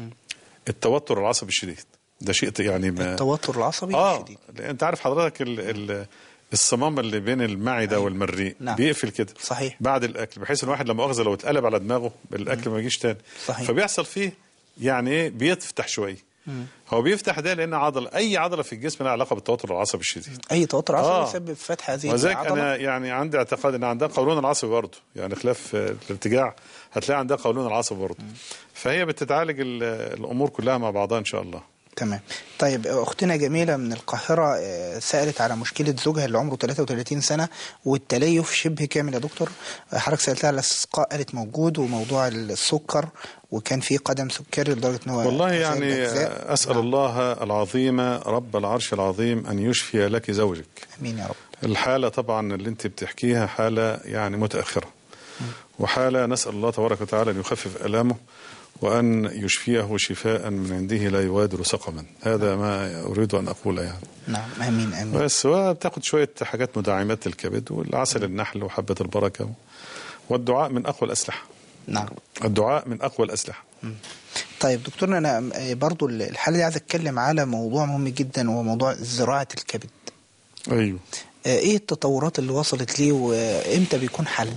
التوتر العصبي الشديد ده شيء يعني ما التوتر العصبي اه الشديد لأن انت عارف حضرتك ال ال الصمام اللي بين المعده والمريء نعم. بيقفل كده صحيح. بعد الاكل بحيث ان الواحد لما اخذ لو اتقلب على دماغه الاكل ما يجيش تاني صحيح. فبيحصل فيه يعني ايه بيفتح شويه هو بيفتح ده لان عضله اي عضله في الجسم لها علاقه بالتوتر العصبي الشديد اي توتر عصبي آه. يسبب فتح هذه وذلك العضله انا يعني عندي اعتقاد ان عندها قولون العصبي برضه يعني خلاف آه، الارتجاع هتلاقي عندها قولون العصبي برضه فهي بتتعالج ال- الامور كلها مع بعضها ان شاء الله تمام طيب اختنا جميله من القاهره آه، سالت على مشكله زوجها اللي عمره 33 سنه والتليف شبه كامل يا دكتور آه، حضرتك سالتها على الاستسقاء قالت موجود وموضوع السكر وكان في قدم سكري لدرجه ان هو والله زاد يعني الأجزاء. أسأل الله العظيم رب العرش العظيم أن يشفي لك زوجك امين يا رب الحالة طبعا اللي انت بتحكيها حالة يعني متأخرة وحالة نسأل الله تبارك وتعالى أن يخفف ألامه وأن يشفيه شفاء من عنده لا يغادر سقما هذا ما أريد أن أقول يعني نعم امين امين بس وبتاخد شوية حاجات مدعمات للكبد والعسل النحل وحبة البركة والدعاء من أقوى الأسلحة نعم الدعاء من أقوى الأسلحة طيب دكتورنا انا آه، برضو الحاله دي عايز اتكلم على موضوع مهم جدا وهو موضوع زراعه الكبد أيوه آه، ايه التطورات اللي وصلت ليه وامتى بيكون حل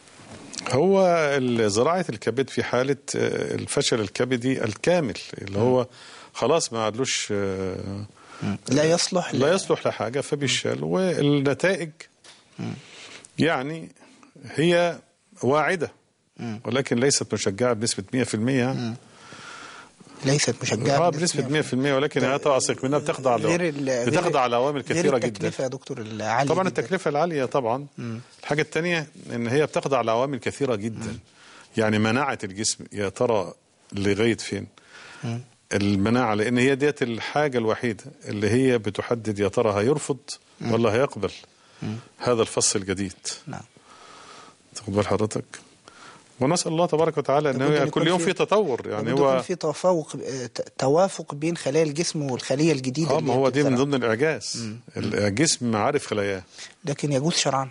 هو ال- زراعة الكبد في حالة آه، الفشل الكبدي الكامل اللي هو خلاص ما عادلوش آه، لا يصلح لا يصلح لحاجة فبيشال والنتائج يعني هي واعدة ولكن ليست مشجعة بنسبة 100% يعني. ليست مشجعه اه بنسبة بنسبة 100% ولكن هي تعصق منها بتخضع ل- غير ال- بتخضع غير- لعوامل غير كثيرة جدا التكلفه يا دكتور العاليه طبعا جداً. التكلفة العالية طبعا الحاجة الثانية ان هي بتخضع لعوامل كثيرة جدا يعني مناعة الجسم يا ترى لغايه فين المناعه لان هي ديت الحاجه الوحيده اللي هي بتحدد يا ترى هيرفض ولا هيقبل هذا الفصل الجديد نعم تاخد بال حضرتك ونسال الله تبارك وتعالى ان لابد أن هو يكون كل يوم في- في تطور يعني لابد يكون هو في توافق توافق بين خلايا الجسم والخليه الجديده اه اللي ما هو دي من بتتزرع. ضمن الاعجاز الجسم عارف خلاياه لكن يجوز شرعا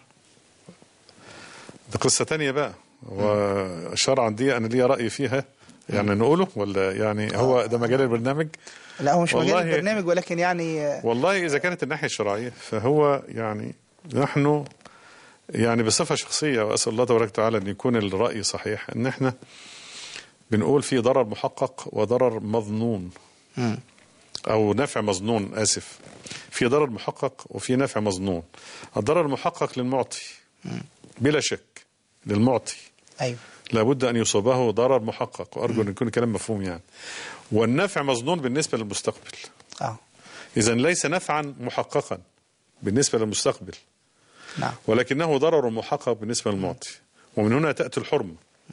ده قصه تانية بقى وشرعا دي انا ليا راي فيها يعني نقوله ولا يعني هو ده مجال البرنامج لا هو مش مجال والله- البرنامج ولكن يعني آه، والله إذا كانت الناحية الشرعية فهو يعني نحن يعني بصفة شخصية وأسأل الله تبارك وتعالى أن يكون الرأي صحيح أن احنا بنقول في ضرر محقق وضرر مظنون مم. أو نفع مظنون آسف في ضرر محقق وفي نفع مظنون الضرر المحقق للمعطي بلا شك للمعطي ايوه لابد أن يصابه ضرر محقق وأرجو أن يكون الكلام مفهوم يعني والنفع مظنون بالنسبة للمستقبل اه إذا ليس نفعا محققا بالنسبة للمستقبل نعم ولكنه ضرر محقق بالنسبة للمعطي ومن هنا تأتي الحرمة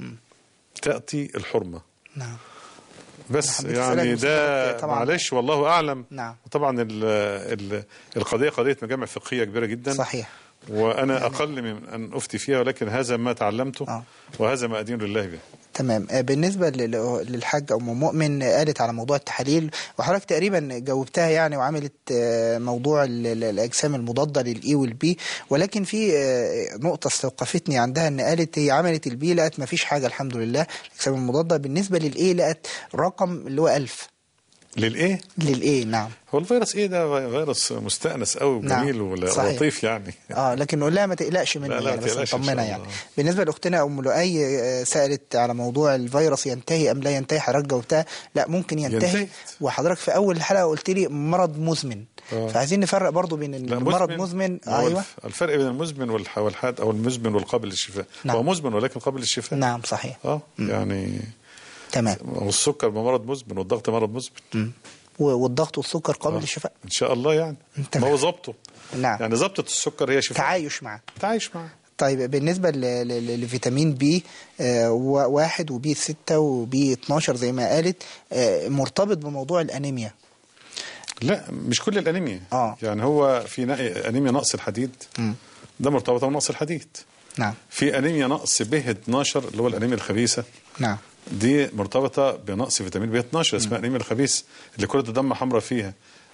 تأتي الحرمة نعم بس حبيت يعني أسألك ده بس طبعاً- معلش والله أعلم نعم طبعا ال ال القضية قضية مجامع فقهية كبيرة جدا صحيح وأنا أقل من أن أفتي فيها ولكن هذا ما تعلمته وهذا ما أدين لله به تمام آه، بالنسبة لل- للحاج أم مؤمن آه، قالت على موضوع التحاليل وحضرتك تقريبا جاوبتها يعني وعملت آه، موضوع ال- ال- الأجسام المضادة للإي والبي ولكن في آه، نقطة استوقفتني عندها إن قالت هي عملت البي لقت ما فيش حاجة الحمد لله الأجسام المضادة بالنسبة للإي لقت رقم اللي هو 1000 للإيه؟ للإيه نعم هو الفيروس إيه ده فيروس مستأنس قوي نعم، وجميل صحيح. ولطيف يعني اه لكن نقول لها ما تقلقش منه لا، لا، يعني ما بس تقلقش إن نطمنها شاء يعني الله. بالنسبه لاختنا ام لؤي آه، سالت على موضوع الفيروس ينتهي ام لا ينتهي حضرتك جاوبتها لا ممكن ينتهي ينتهي. وحضرتك في اول الحلقه قلت لي مرض مزمن آه. فعايزين نفرق برضو بين إن لا، المرض مزمن ما هو ايوه الف- الفرق بين المزمن والح- والحاد او المزمن والقابل للشفاء نعم. هو مزمن ولكن قابل للشفاء نعم صحيح اه يعني تمام والسكر مرض مزمن والضغط مرض مزمن و- والضغط والسكر قابل للشفاء ان شاء الله يعني ما هو ظبطه نعم يعني ظبطه السكر هي شفاء تعايش معاه تعايش معاه طيب بالنسبة ل- ل- ل- لفيتامين بي آه، و- واحد وبي ستة وبي 12 زي ما قالت آه، مرتبط بموضوع الأنيميا لا مش كل الانيميا آه. يعني هو في نا- انيميا نقص الحديد مم. ده مرتبطه بنقص الحديد نعم في انيميا نقص ب 12 اللي هو الانيميا الخبيثه نعم دي مرتبطه بنقص فيتامين بي 12 اسمها الانيميا الخبيث اللي كره الدم حمراء فيها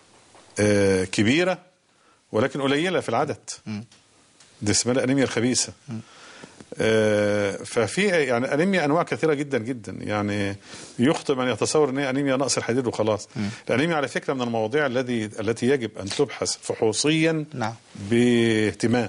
آه كبيره ولكن قليله في العدد دي اسمها الانيميا الخبيثه آه ففي يعني انيميا انواع كثيره جدا جدا يعني يخطئ من يتصور ان هي انيميا نقص الحديد وخلاص الانيميا على فكره من المواضيع الذي التي يجب ان تبحث فحوصيا نعم باهتمام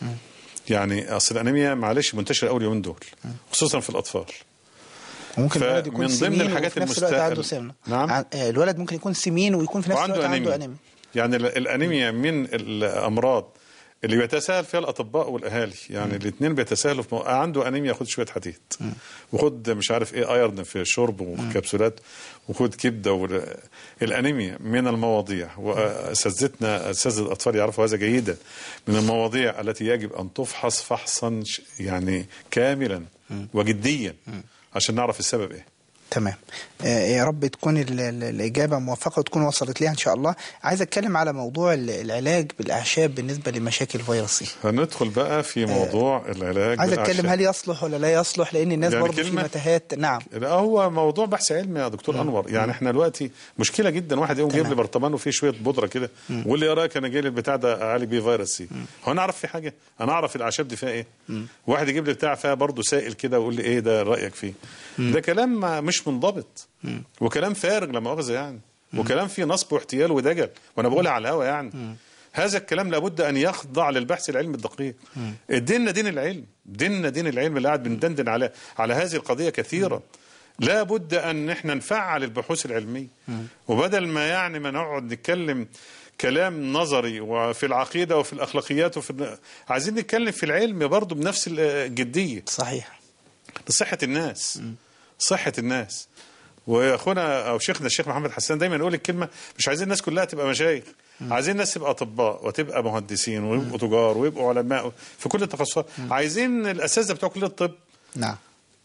يعني اصل الانيميا معلش منتشره اول يومين دول خصوصا في الاطفال ممكن الولد يكون فمن ضمن سمين الحاجات وفي نفس الوقت عنده المست- سمنة نعم. ع- آه، الولد ممكن يكون سمين ويكون في نفس وعنده الوقت عنده أنيميا. أنيميا يعني ال- الانيميا من الامراض اللي بيتساهل فيها الاطباء والاهالي يعني الاثنين بيتساهلوا في مو... عنده انيميا خد شويه حديد وخد مش عارف ايه ايرن في شرب وكبسولات وخد كبده و... الانيميا من المواضيع واساتذتنا اساتذه الاطفال يعرفوا هذا جيدا من المواضيع التي يجب ان تفحص فحصا ش- يعني كاملا وجديا عشان نعرف السبب ايه تمام آه، يا رب تكون ال- ال- الإجابة موفقة وتكون وصلت ليها إن شاء الله عايز أتكلم على موضوع ال- العلاج بالأعشاب بالنسبة لمشاكل فيروسي هندخل بقى في موضوع العلاج عايز أتكلم بالأعشاب. هل يصلح ولا لا يصلح لأن الناس يعني برضه في كلمة؟ متاهات نعم لا هو موضوع بحث علمي يا دكتور انور يعني احنا دلوقتي مشكله جدا واحد يقوم جايب لي برطمان وفيه شويه بودره كده ويقول لي ايه رايك انا جاي لي البتاع ده اعالج بيه فيروس سي هو انا اعرف في حاجه انا اعرف الاعشاب دي فيها ايه واحد يجيب لي بتاع فيها برضه سائل كده ويقول لي ايه ده رايك فيه ده كلام ما- مش منضبط وكلام فارغ لا مؤاخذه يعني وكلام فيه نصب واحتيال ودجل وانا بقولها على الهوا يعني هذا الكلام لابد ان يخضع للبحث العلمي الدقيق ديننا دين العلم ديننا دين العلم اللي قاعد بندندن على على هذه القضيه كثيرا لا بد ان احنا نفعل البحوث العلميه وبدل ما يعني ما نقعد نتكلم كلام نظري وفي العقيده وفي الاخلاقيات وفي عايزين نتكلم في العلم برضه بنفس الجديه صحيح لصحه الناس صحه الناس واخونا او شيخنا الشيخ محمد حسان دايما يقول الكلمه مش عايزين الناس كلها تبقى مشايخ عايزين الناس تبقى اطباء وتبقى مهندسين ويبقوا تجار ويبقوا علماء في كل التخصصات عايزين الاساتذه بتوع كليه الطب نعم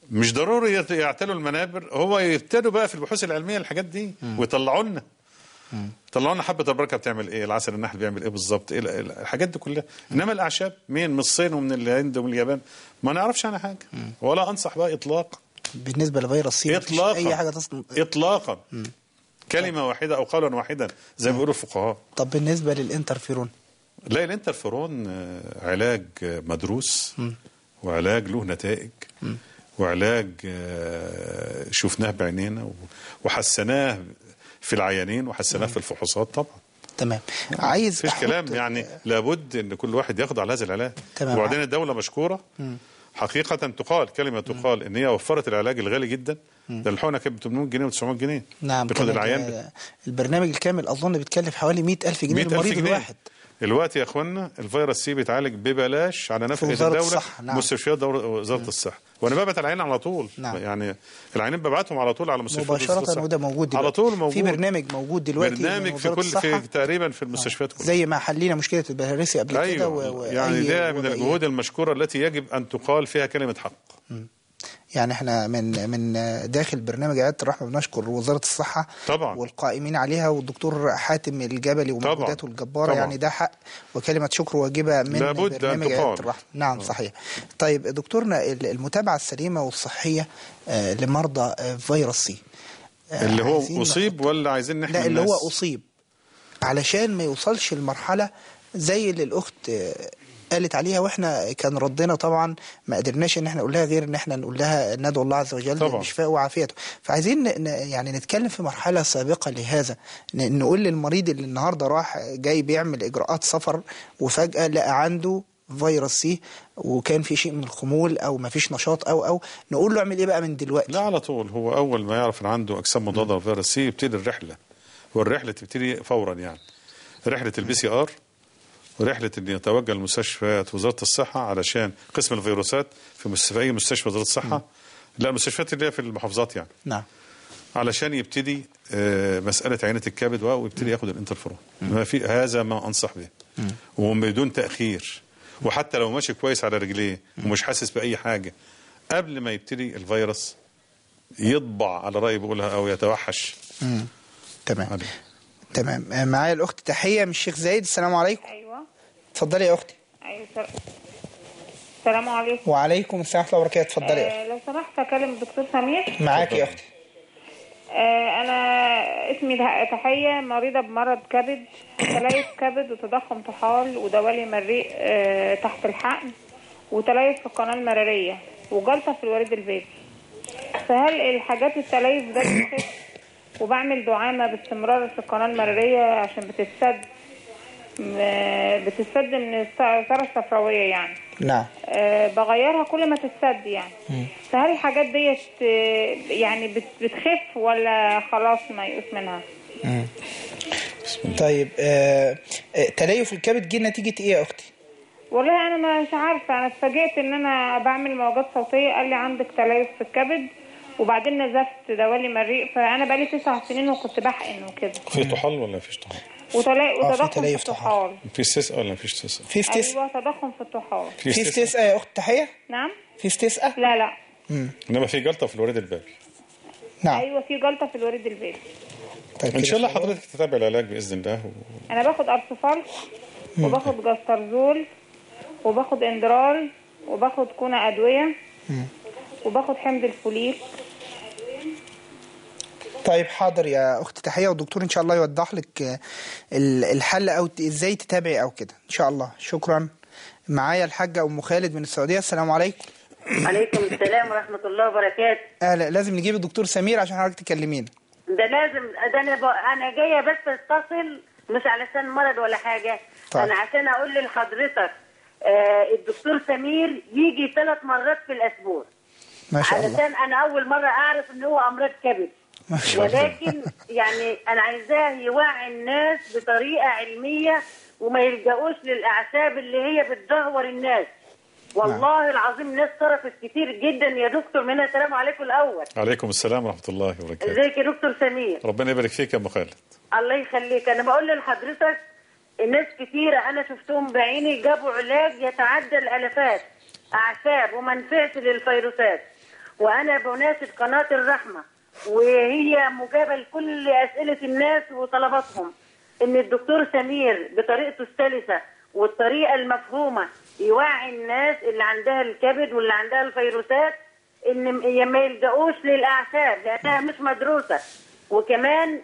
مش ضروري يت- يعتلوا المنابر هو يبتدوا بقى في البحوث العلميه الحاجات دي ويطلعوا لنا طلعوا لنا حبه البركه بتعمل ايه العسل النحل بيعمل ايه بالظبط إيه ال- ال- الحاجات دي كلها انما الاعشاب مين من الصين ومن الهند ومن اليابان ما نعرفش عنها حاجه ولا انصح بقى اطلاقا بالنسبه لفيروس سي مفيش اطلاقا اي حاجه تصل اطلاقا كلمه واحده او قولا واحدا زي ما بيقولوا الفقهاء طب بالنسبه للانترفيرون لا الانترفيرون آه، علاج آه، مدروس وعلاج له نتائج وعلاج آه، شفناه بعينينا و- وحسناه في العيانين وحسناه في الفحوصات طبعا تمام عايز مفيش أحط- كلام يعني لابد ان كل واحد ياخد على هذا العلاج تمام. وبعدين الدوله مشكوره حقيقه تقال كلمه تقال ان هي وفرت العلاج الغالي جدا ده الحقنه كانت ب 800 جنيه و900 جنيه نعم بياخد كان العيان ال- البرنامج الكامل اظن بيتكلف حوالي 100000 جنيه 100000 للمريض جنيه الواحد الوقت يا اخوانا الفيروس سي بيتعالج ببلاش على نفقه وزارة الدوله الصحة، نعم. مستشفيات دورة وزاره الصحه وانا ببعت العيان على طول نعم. يعني العيانين ببعتهم على طول على مستشفيات وزارة مباشره الصحة. وده موجود دلوقتي على طول موجود في برنامج موجود دلوقتي من برنامج في وزارة كل الصحة. في تقريبا في المستشفيات كلها زي ما حلينا مشكله البلهارسي قبل كده ايوه و- وأي يعني ده من وبائيات. الجهود المشكوره التي يجب ان تقال فيها كلمه حق يعني احنا من من داخل برنامج عياده الرحمه بنشكر وزاره الصحه طبعا. والقائمين عليها والدكتور حاتم الجبلي ومجهوداته الجباره طبعا. يعني ده حق وكلمه شكر واجبه من لابد أن برنامج تقال. عياده الرحمه نعم صحيح طيب دكتورنا ال- المتابعه السليمه والصحيه آه، لمرضى آه، فيروس سي آه، اللي هو عايزين اصيب ولا عايزين نحمي لا اللي الناس؟ هو اصيب علشان ما يوصلش المرحله زي اللي الاخت آه، قالت عليها واحنا كان ردنا طبعا ما قدرناش ان احنا نقول لها غير ان احنا نقول لها ندعو الله عز وجل طبعا. بشفائه وعافيته فعايزين ن- ن- يعني نتكلم في مرحله سابقه لهذا ن- نقول للمريض اللي النهارده راح جاي بيعمل اجراءات سفر وفجاه لقى عنده فيروس سي وكان في شيء من الخمول او ما فيش نشاط او او نقول له اعمل ايه بقى من دلوقتي لا على طول هو اول ما يعرف ان عنده اجسام مضاده لفيروس سي يبتدي الرحله والرحله تبتدي فورا يعني رحله البي سي ار ورحله ان يتوجه لمستشفيات وزاره الصحه علشان قسم الفيروسات في مستشفى اي مستشفى وزاره الصحه لا المستشفيات اللي هي في المحافظات يعني نعم علشان يبتدي آه، مساله عينه الكبد ويبتدي ياخد الانترفيرون ما في هذا ما انصح به وبدون تاخير وحتى لو ماشي كويس على رجليه ومش حاسس باي حاجه قبل ما يبتدي الفيروس يطبع على راي بقولها او يتوحش مم. تمام عليه. تمام آه، معايا الاخت تحيه من الشيخ زايد السلام عليكم ايوه اتفضلي يا اختي ايوه سل- السلام عليكم وعليكم السلام ورحمه الله وبركاته اتفضلي يا اختي آه لو سمحت اكلم الدكتور سمير معاك يا اختي آه انا اسمي ده- تحيه مريضه بمرض كبد تليف كبد وتضخم طحال ودوالي مريء آه تحت الحقن وتليف في القناه المراريه وجلطه في الوريد البيبي فهل الحاجات التليف ده بتخف وبعمل دعامه باستمرار في القناه المراريه عشان بتتسد م- بتتسد من الثرى الصفراويه يعني نعم آه، بغيرها كل ما تتسد يعني فهل الحاجات ديت آه، يعني بت- بتخف ولا خلاص ميؤوس منها طيب آه آه تليف الكبد جه نتيجه ايه يا اختي والله انا مش عارفه انا اتفاجئت ان انا بعمل موجات صوتيه قال لي عندك تليف في الكبد وبعدين نزفت دوالي مريء فانا بقالي تسع سنين وكنت بحقن وكده في طحال ولا مفيش طحال؟ وتلا- آه، في وتضخم في تليف طحال. الطحال في استسقاء ولا مفيش استسقاء؟ في استس ايوه تضخم في الطحال في استسقاء يا اخت تحيه نعم في استسقاء لا لا انما في جلطه في الوريد البابي نعم ايوه في جلطه في الوريد البيبي طيب ان كده شاء الله خلاص. حضرتك تتابع العلاج باذن الله و... انا باخد ارسفال وباخد جاسترزول وباخد اندرال وباخد كونا ادويه وباخد حمض الفوليك طيب حاضر يا اخت تحيه والدكتور ان شاء الله يوضح لك آه، ال- الحل او ت- ازاي تتابعي او كده ان شاء الله شكرا معايا الحاجه ام خالد من السعوديه السلام عليكم عليكم السلام ورحمة الله وبركاته اهلا لازم نجيب الدكتور سمير عشان حضرتك تكلمينا ده لازم ده أنا, ب... أنا جاية بس أتصل مش علشان مرض ولا حاجة طيب. أنا عشان أقول لحضرتك آه الدكتور سمير يجي ثلاث مرات في الأسبوع ما شاء الله علشان أنا أول مرة أعرف إن هو أمراض كبد ما شاء الله ولكن يعني أنا عايزاه يوعي الناس بطريقة علمية وما يلجأوش للأعشاب اللي هي بتدهور الناس والله العظيم ناس صرفت كتير جدا يا دكتور منها السلام عليكم الأول عليكم السلام ورحمه الله وبركاته ازيك يا دكتور سمير ربنا يبارك فيك يا ام خالد الله يخليك انا بقول لحضرتك الناس كتيرة انا شفتهم بعيني جابوا علاج يتعدى الالافات اعشاب ومنفعش للفيروسات وانا بناشد قناه الرحمه وهي مجابه لكل اسئله الناس وطلباتهم ان الدكتور سمير بطريقته السلسه والطريقه المفهومه يوعي الناس اللي عندها الكبد واللي عندها الفيروسات ان م- ما يلجأوش للاعشاب لانها مش مدروسه وكمان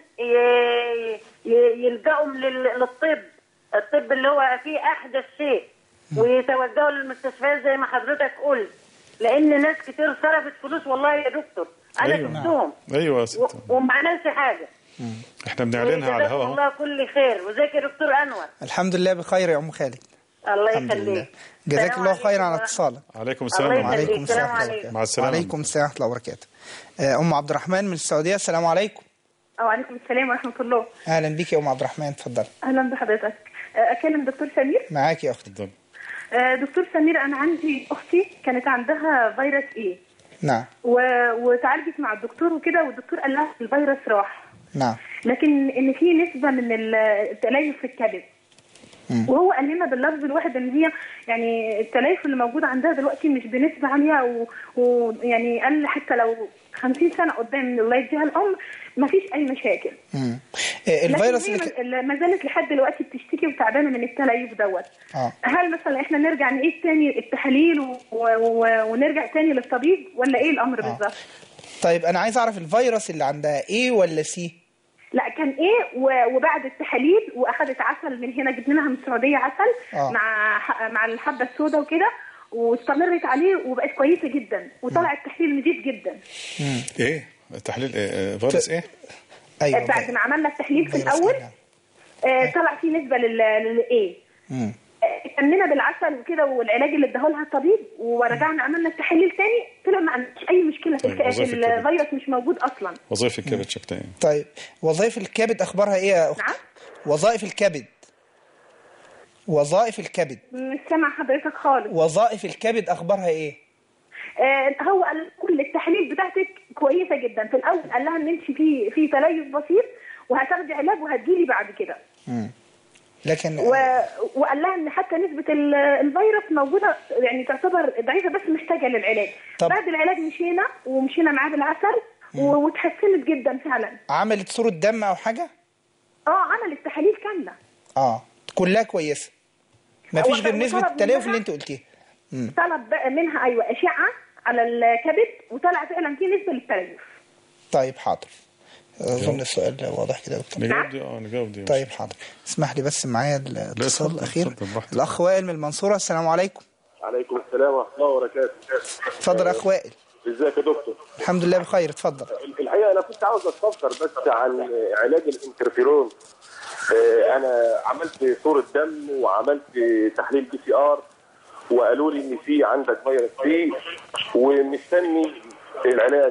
ي- ي- يلجأوا لل- للطب الطب اللي هو فيه احدث شيء ويتوجهوا للمستشفيات زي ما حضرتك قلت لان ناس كتير صرفت فلوس والله يا دكتور انا أيوة. شفتهم ايوه يا ست و- وما عملش حاجه احنا بنعلنها على وجزاكم الهواء الله كل خير وزيك يا دكتور انور الحمد لله بخير يا ام خالد الله الحمد لله يخليك جزاك السلام الله عليكم خيرا على ورحمة اتصالك عليكم السلام الله يخليك. وعليكم السلام السلام ورحمة عليكم. الله مع السلامة. وعليكم السلام ورحمة الله وبركاته آه، ام عبد الرحمن من السعودية السلام عليكم وعليكم السلام ورحمة الله اهلا بيك يا ام عبد الرحمن اتفضل أهلا بحضرتك آه، أكلم دكتور سمير معاك يا اختي آه، دكتور سمير أنا عندي أختي كانت عندها فيروس إيه نعم و... وتعالجت مع الدكتور وكده والدكتور قال لها الفيروس راح نعم لكن إن في نسبة من التليف في الكبد مم. وهو قال لنا باللفظ الواحد ان هي يعني التليف اللي موجود عندها دلوقتي مش بنسبه عاليه و- ويعني قال حتى لو 50 سنه قدام الله يديها العمر ما فيش اي مشاكل مم. آه، الفيروس لكن اللي هي ك... ما زالت لحد دلوقتي بتشتكي وتعبانه من التليف دوت اه هل مثلا احنا نرجع نعيد تاني التحاليل و... و... ونرجع تاني للطبيب ولا ايه الامر آه. بالظبط؟ طيب انا عايز اعرف الفيروس اللي عندها ايه ولا سي لا كان ايه و... وبعد التحاليل واخدت عسل من هنا جبنا لها من السعوديه عسل آه. مع ح... مع الحبه السوداء وكده واستمرت عليه وبقت كويسه جدا وطلع التحليل نضيف جدا ايه تحليل إيه؟ آه، فيروس ايه ايوه بعد ما عملنا التحليل في فيروس الاول نعم. آه طلع فيه نسبه لل للايه مم. كملنا بالعسل وكده والعلاج اللي اداه لها الطبيب ورجعنا عملنا التحاليل تاني طلع ما عندناش اي مشكله في, طيب، الك... وظيفة في الكبد. الفيروس مش موجود اصلا وظيفة الكبد شكلها ايه طيب وظائف الكبد اخبارها ايه يا اخت نعم وظائف الكبد وظائف الكبد مش سامع حضرتك خالص وظائف الكبد اخبارها ايه آه هو قال كل التحاليل بتاعتك كويسه جدا في الاول قال لها ان انت في في تليف بسيط وهتاخدي علاج وهتجيلي بعد كده مم. لكن و... وقال لها ان حتى نسبه ال- الفيروس موجوده يعني تعتبر ضعيفه بس محتاجه للعلاج طب- بعد العلاج مشينا ومشينا معاه بالعسل و... وتحسنت جدا فعلا عملت صورة دم او حاجة اه عملت تحاليل كامله اه كلها كويسة ما فيش غير وطلب نسبة التليف منها- اللي انت قلتيها مم. طلب بقى منها ايوه اشعه على الكبد وطلع فعلا في نسبه للتليف طيب حاضر اظن السؤال واضح كده يا دكتور نجاوب دي اه نجاوب دي طيب حاضر اسمح لي بس معايا الاتصال اتفضل، الاخير اتفضل براحتك. الاخ وائل من المنصورة السلام عليكم عليكم السلام ورحمه الله وبركاته اتفضل يا اخ وائل ازيك يا دكتور الحمد لله بخير اتفضل الحقيقه انا كنت عاوز استفسر بس عن علاج الانترفيرون آه، انا عملت صوره دم وعملت تحليل بي سي ار وقالوا لي ان في عندك فيروس سي ومستني العلاج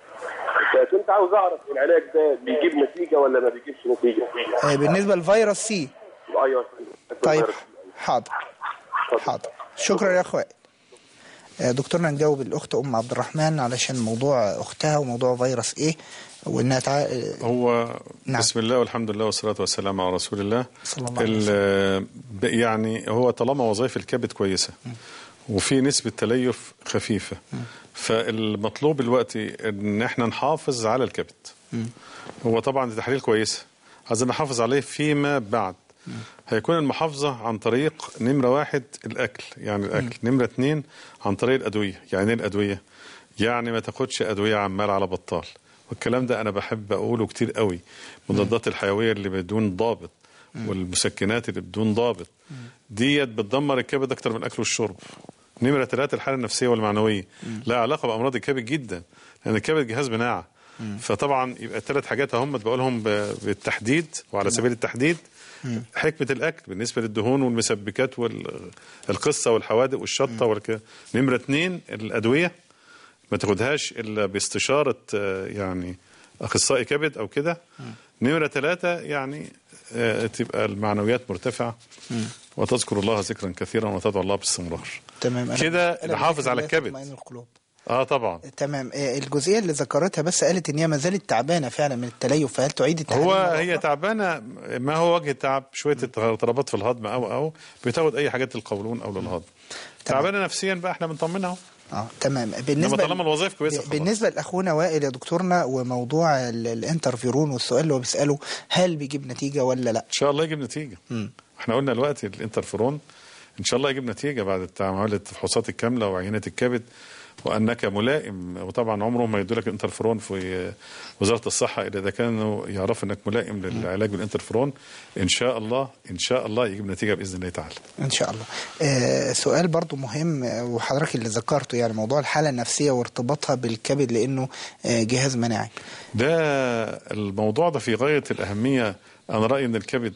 فكنت عاوز اعرف العلاج ده بيجيب نتيجه ولا ما بيجيبش نتيجه آه، بالنسبة للفيروس سي ايوه طيب حاضر حاضر شكرا يا اخ وائل آه، دكتورنا نجاوب الاخت ام عبد الرحمن علشان موضوع اختها وموضوع فيروس ايه وانها تع... هو نعم. بسم الله والحمد لله والصلاة والسلام على رسول الله صلى الله عليه ال- ب- يعني هو طالما وظائف الكبد كويسة وفي نسبة تليف خفيفة فالمطلوب دلوقتي ان احنا نحافظ على الكبد هو طبعا دي تحليل كويسة عايزين نحافظ عليه فيما بعد هيكون المحافظة عن طريق نمرة واحد الأكل يعني الأكل نمرة اتنين عن طريق الأدوية يعني ايه الأدوية يعني ما تاخدش أدوية عمال على بطال والكلام ده أنا بحب أقوله كتير قوي مضادات الحيوية اللي بدون ضابط والمسكنات اللي بدون ضابط ديت بتدمر الكبد أكتر من الأكل والشرب نمرة ثلاثة الحالة النفسية والمعنوية لا علاقة بأمراض الكبد جدا لأن الكبد جهاز مناعة فطبعا يبقى الثلاث حاجات هم بقولهم ب- بالتحديد وعلى سبيل التحديد حكمة الأكل بالنسبة للدهون والمسبكات والقصة والحوادق والشطة والك... نمرة اثنين الأدوية ما تاخدهاش إلا باستشارة آه، يعني أخصائي كبد أو كده نمرة ثلاثة يعني آه، تبقى المعنويات مرتفعة وتذكر الله ذكرا كثيرا وتدعو الله باستمرار تمام أنا- كده أنا نحافظ بذكر على لا الكبد. تطمئن القلوب اه طبعا تمام آه، الجزئيه اللي ذكرتها بس قالت ان هي ما زالت تعبانه فعلا من التليف فهل تعيد التحاليل هو مرة هي أخرى؟ تعبانه ما هو وجه التعب شويه اضطرابات في الهضم او او بتاخد اي حاجات للقولون او للهضم تعبانه نفسيا بقى احنا بنطمنها اهو اه تمام انما بالنسبه طالما الوظائف كويسه خلاص. بالنسبه لاخونا وائل يا دكتورنا وموضوع ال- الانترفيرون والسؤال اللي هو بيساله هل بيجيب نتيجه ولا لا ان شاء الله يجيب نتيجه مم. احنا قلنا دلوقتي الانترفيرون ان شاء الله يجيب نتيجه بعد عمليه الفحوصات الكامله وعينه الكبد وانك ملائم وطبعا عمرهم ما يدوا لك انترفيرون في وزاره الصحه الا اذا كانوا يعرفوا انك ملائم للعلاج بالانترفيرون ان شاء الله ان شاء الله يجيب نتيجه باذن الله تعالى ان شاء الله آه سؤال برضو مهم آه، وحضرتك اللي ذكرته يعني موضوع الحاله النفسيه وارتباطها بالكبد لانه آه جهاز مناعي ده الموضوع ده في غايه الاهميه انا رايي ان الكبد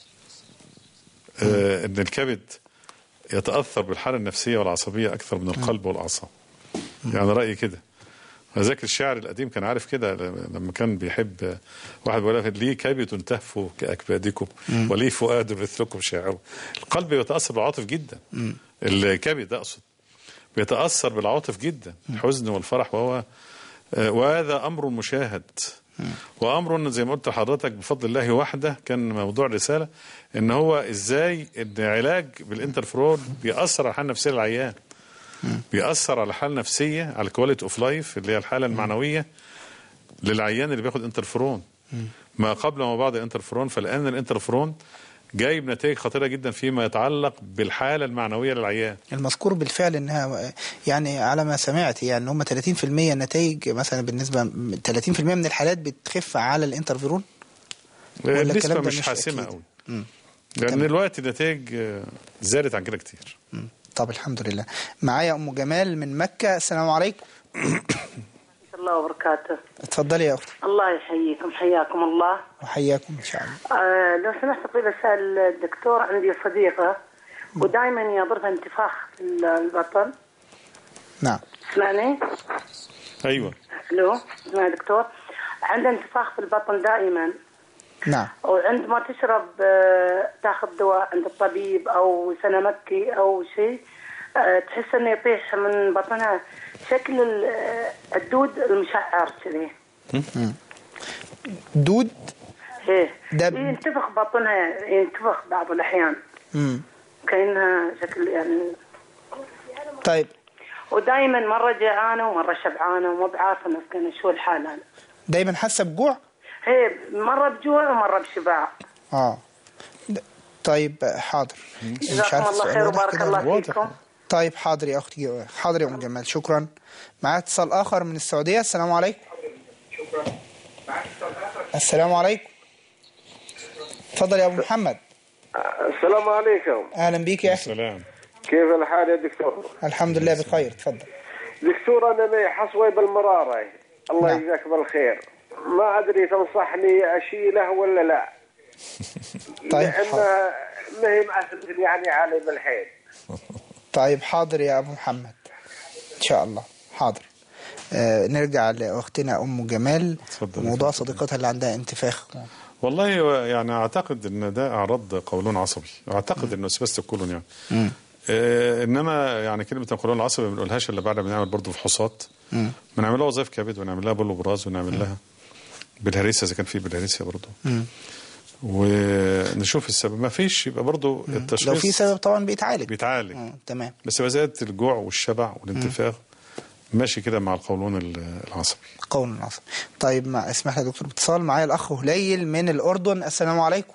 آه ان الكبد يتاثر بالحاله النفسيه والعصبيه اكثر من القلب والاعصاب يعني رايي كده ذاك الشاعر القديم كان عارف كده لما كان بيحب واحد بيقول لك لي كبد تهفو كاكبادكم مم. ولي فؤاد مثلكم شاعر القلب يتاثر بالعاطف جدا مم. الكبد اقصد بيتاثر بالعواطف جدا الحزن والفرح وهو آه، وهذا امر مشاهد وامر زي ما قلت لحضرتك بفضل الله وحده كان موضوع الرساله ان هو ازاي ان علاج بالانترفرون بيأثر على الحاله النفسيه للعيان بيأثر على الحاله النفسيه على الكواليتي اوف لايف اللي هي الحاله المعنويه للعيان اللي بياخد انترفرون ما قبل وما بعد الانترفرون فالان الانترفرون جايب نتائج خطيره جدا فيما يتعلق بالحاله المعنويه للعيان المذكور بالفعل انها يعني على ما سمعت يعني ان هم 30% النتائج مثلا بالنسبه 30% من الحالات بتخف على الانترفيرون ولا النسبه الكلام ده مش مش حاسمه أكيد؟ قوي مم. لان تمام. دلوقتي النتائج آه، زادت عن كده كتير طب الحمد لله معايا ام جمال من مكه السلام عليكم الله وبركاته اتفضلي يا اختي الله يحييكم حياكم الله وحياكم ان شاء الله آه لو سمحت طيب اسال الدكتور عندي صديقه ودائما يضربها انتفاخ في البطن نعم اسمعني ايوه الو اسمعني دكتور عندها انتفاخ في البطن دائما نعم وعندما تشرب آه، تاخذ دواء عند الطبيب او سنمكي او شيء آه، تحس انه يطيح من بطنها شكل ال- آه، الدود المشعر كذي دود ايه ده- ينتفخ بطنها ينتفخ بعض الاحيان مم. كانها شكل يعني طيب ودائما مره جيعانه ومره شبعانه وما بعارفه مسكينه شو الحال انا دايما حاسه بجوع هي مره بجوع ومره بشباع اه د- طيب حاضر مش جزاكم عارف الله السؤال خير واضح وبارك كده الله ولا- فيكم طيب حاضر يا اختي حاضر يا ام جمال شكرا معايا اتصال اخر من السعوديه السلام عليكم السلام عليكم اتفضل يا ابو محمد السلام عليكم اهلا بيك يا اخي السلام كيف الحال يا دكتور الحمد لله بخير اتفضل دكتور انا لي حصوي بالمراره الله نعم. يجزاك بالخير ما ادري تنصحني اشيله ولا لا طيب لان حاضر. ما هي معتمد يعني علي بالحيل طيب حاضر يا ابو محمد ان شاء الله حاضر آه نرجع لاختنا ام جمال موضوع صديقتها اللي عندها انتفاخ والله هو يعني اعتقد ان ده اعراض قولون عصبي اعتقد انه سباست الكولون يعني مم. آه انما يعني كلمه القولون العصبي ما بنقولهاش الا بعد ما نعمل برضه فحوصات مم. بنعمل لها وظائف كبد ونعمل لها بول براز ونعمل لها بالهريسيا اذا كان في بالهريسيا برضه مم. ونشوف السبب ما فيش يبقى برضه التشخيص لو في سبب طبعا بيتعالج بيتعالج آه، تمام بس يبقى زياده الجوع والشبع والانتفاخ ماشي كده مع القولون ال- العصبي قول العصب طيب مع اسمح لي يا دكتور باتصال معايا الاخ هليل من الاردن السلام عليكم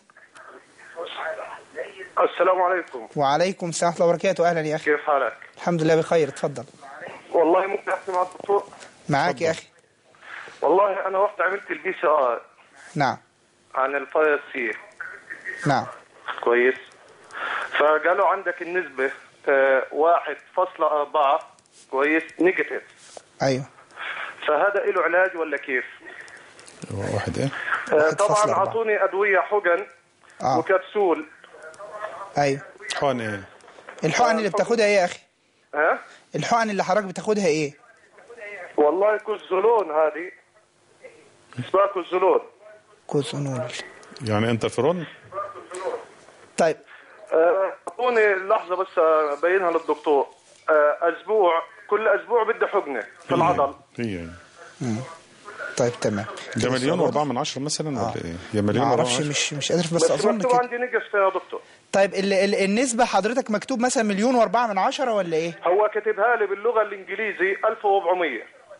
السلام عليكم وعليكم السلام ورحمه الله وبركاته اهلا يا اخي كيف حالك؟ الحمد لله بخير اتفضل والله ممكن احكي مع الدكتور معاك يا اخي والله انا رحت عملت البي سي ار نعم عن الفاير سي نعم كويس فقالوا عندك النسبة آه، واحد فاصلة أربعة كويس نيجاتيف ايوه فهذا له علاج ولا كيف؟ واحد ايه آه، طبعا أعطوني أدوية حقن آه. وكبسول ايوه حقن ايه الحقن اللي بتاخدها ايه يا اخي ها؟ الحقن اللي حضرتك بتاخدها ايه والله كوزولون هذه اسمها كوزولون كوزونول يعني انترفيرون طيب آه، اعطوني لحظة بس أبينها للدكتور آه، أسبوع كل أسبوع بدي حقنة في العضل هي مم. طيب تمام ده مليون واربعة من عشرة مثلا ولا ايه؟ يا مليون ما واربعة اعرفش من عشرة مش مش قادر بس بس اظن مكتوب كده عندي نقص يا دكتور طيب ال ال النسبه حضرتك مكتوب مثلا مليون واربعة من عشرة ولا ايه هو كاتبها لي باللغه الانجليزي 1400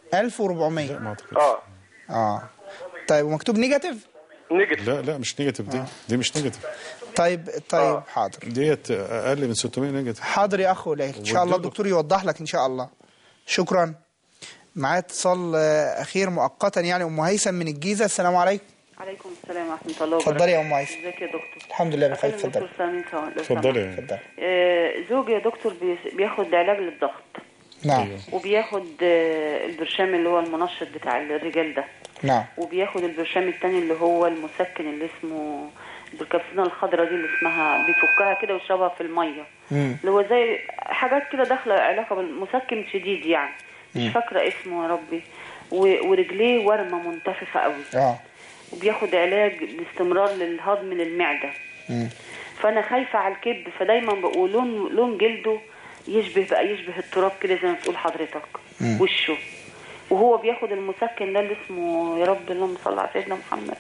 1400 اه اه طيب ومكتوب نيجاتيف نيجاتيف لا لا مش نيجاتيف دي دي مش نيجاتيف طيب طيب حاضر ديت اقل من 600 نيجاتيف حاضر يا اخ قليل ان شاء الله واديله. الدكتور يوضح لك ان شاء الله شكرا معايا اتصال آه، اخير مؤقتا يعني ام هيثم من الجيزه السلام عليكم عليكم السلام ورحمة الله وبركاته اتفضلي يا أم عايشة. ازيك يا دكتور الحمد لله بخير أكلم اتفضلي دكتور سامي سواء لو اتفضلي. سمحت. آه، زوجي يا دكتور بيس- بياخد علاج للضغط نعم وبياخد آه، البرشام اللي هو المنشط بتاع الرجال ده نعم وبياخد البرشام التاني اللي هو المسكن اللي اسمه بالكبسولة الخضراء دي اللي اسمها بيفكها كده ويشربها في المية مم. اللي هو زي حاجات كده داخلة علاقة بالمسكن شديد يعني مش مم. فاكرة اسمه يا ربي و- ورجليه ورمة منتفخة قوي اه وبياخد علاج باستمرار للهضم للمعدة مم. فانا خايفة على الكبد فدايما بقول لون لون جلده يشبه بقى يشبه التراب كده زي ما بتقول حضرتك مم. وشه وهو بياخد المسكن ده اللي اسمه يا رب اللهم صل على سيدنا محمد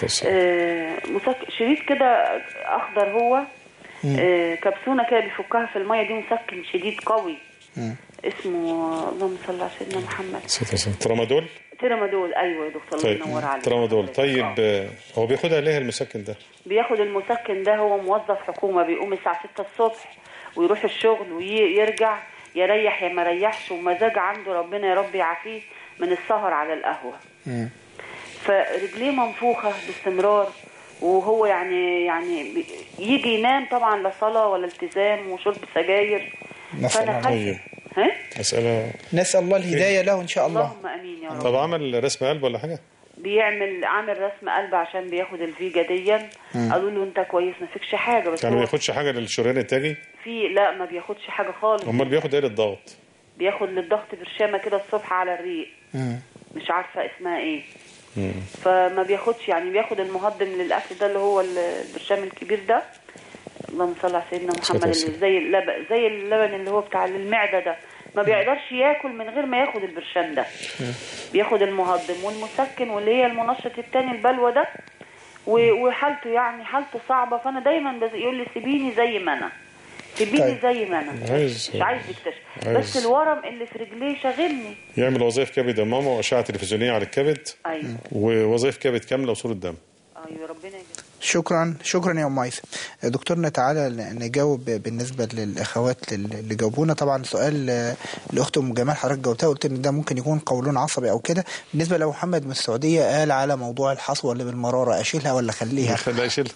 آه مسك... شريط كده اخضر هو مم. آه كبسونه كده بيفكها في الميه دي مسكن شديد قوي مم. اسمه اللهم صل على سيدنا محمد ترامادول تيرامادول ايوه يا دكتور الله طيب ينور عليك ترامادول طيب آه، هو بياخدها ليه المسكن ده؟ بياخد المسكن ده هو موظف حكومة بيقوم الساعة 6 الصبح ويروح الشغل ويرجع يريح يا ما ريحش ومزاج عنده ربنا يا رب يعافيه من السهر على القهوة مم. فرجليه منفوخة باستمرار وهو يعني يعني بي- يجي ينام طبعا لا صلاة ولا التزام وشرب سجاير نسأل فأنا الله خايفة ها؟ مسألة نسال الله الهدايه له ان شاء الله اللهم امين يا رب طب عمل رسم قلب ولا حاجة؟ بيعمل عامل رسم قلب عشان بياخد الفيجا ديا مم. قالوا له انت كويس ما فيكش حاجه بس يعني ما هو بياخدش حاجة للشريان التاجي؟ في لا ما بياخدش حاجه خالص امال بياخد ايه للضغط؟ بياخد للضغط برشامه كده الصبح على الريق مم. مش عارفه اسمها ايه فما بياخدش يعني بياخد المهضم للاكل ده اللي هو البرشام الكبير ده اللهم صل على سيدنا محمد والسلام. اللي زي اللبن زي اللبن اللي هو بتاع المعده ده ما بيقدرش ياكل من غير ما ياخد البرشام ده بياخد المهضم والمسكن واللي هي المنشط التاني البلوى ده و- وحالته يعني حالته صعبة فأنا دايما بز- يقول لي سيبيني زي ما أنا سيبيني طيب. زي ما أنا عايز- مش عايز يكتشف عايز- بس الورم اللي في رجليه شاغلني يعمل وظائف كبد يا ماما وأشعة تلفزيونية على الكبد أيوه ووظائف كبد كاملة وصورة دم أيوه ربنا يجزاك شكرا شكرا يا ام هيثم دكتورنا تعالى نجاوب بالنسبه للاخوات اللي جاوبونا طبعا سؤال آه، الاخت ام جمال حضرتك جاوبتها قلت ان ده ممكن يكون قولون عصبي او كده بالنسبه لو محمد من السعوديه قال على موضوع الحصوه اللي بالمراره اشيلها ولا اخليها لا يشيلها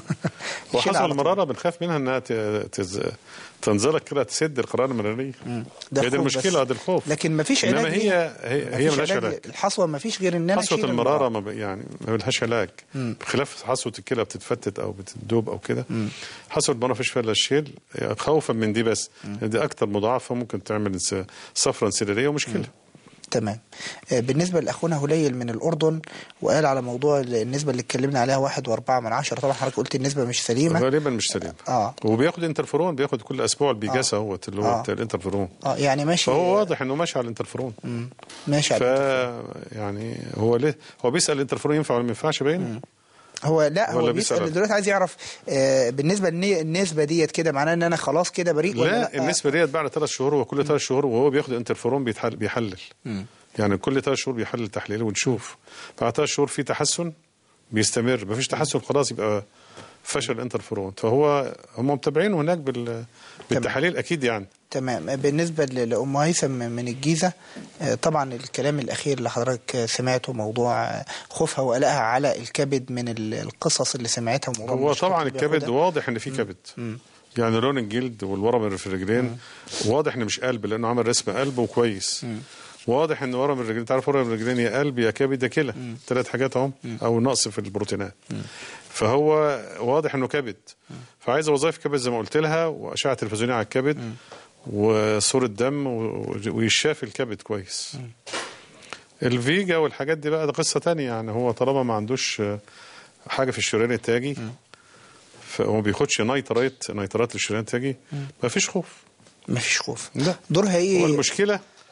وحصل على طول. المرارة بنخاف منها انها ت- تز... تنزلك كده تسد القرار المرارية ده هي دي خوف بس. المشكلة ده الخوف لكن ما فيش انما علاج هي ليها. هي, هي مفيش ملهاش علاج الحصوه ما فيش غير ان انا حصوة أشيل المرارة ما ب... يعني ما لهاش علاج مم. بخلاف حصوة الكلى بتتفتت او بتدوب او كده حصوة المرارة فيش فيها الا الشيل خوفا من دي بس دي اكتر مضاعفة ممكن تعمل انس- صفرة انسدادية ومشكلة تمام آه، بالنسبة لأخونا هليل من الأردن وقال على موضوع النسبة اللي اتكلمنا عليها واحد وأربعة من عشرة طبعا حضرتك قلت النسبة مش سليمة غالبا مش سليم اه وبياخد انترفيرون بياخد كل اسبوع البيجاسة هو اللي هو آه. الانترفيرون اه يعني ماشي فهو واضح انه ماشي على الانترفيرون مم. ماشي ف على يعني هو ليه هو بيسال الانترفيرون ينفع ولا ما ينفعش باين هو لا هو ولا بيسأل بيسأل؟ دلوقتي عايز يعرف آه بالنسبة للنسبة ديت كده معناه ان انا خلاص كده بريء ولا لا, لا, النسبه ديت بعد ثلاث شهور وكل ثلاث شهور وهو بياخد انترفيرون بيتحل بيحلل مم. يعني كل ثلاث شهور بيحلل تحليل ونشوف بعد ثلاث شهور في تحسن بيستمر ما فيش تحسن خلاص يبقى فشل الانترفيرون فهو هم متابعينه هناك بال بالتحاليل اكيد يعني تمام بالنسبة ل- لأم هيثم من الجيزة آه، طبعا الكلام الأخير اللي حضرتك آه، سمعته موضوع آه، خوفها وقلقها على الكبد من ال- القصص اللي سمعتها وموضوع هو المنشطات طبعا اللي الكبد بياخدها. واضح ان في كبد يعني لون الجلد والورم اللي في الرجلين واضح ان مش قلب لانه عمل رسم قلب وكويس واضح ان ورم الرجلين تعرف ورم الرجلين يا قلب يا كبد يا كلى ثلاث حاجات اهم او نقص في البروتينات فهو واضح انه كبد فعايز وظائف كبد زي ما قلت لها واشعه تلفزيونيه على الكبد وصوره دم و- ويشاف الكبد كويس الفيجا والحاجات دي بقى ده قصه تانية يعني هو طالما ما عندوش آه، حاجه في الشريان التاجي فهو ما بياخدش نيترات نيترات للشريان التاجي ما فيش خوف ما فيش خوف لا دورها ايه هو المشكله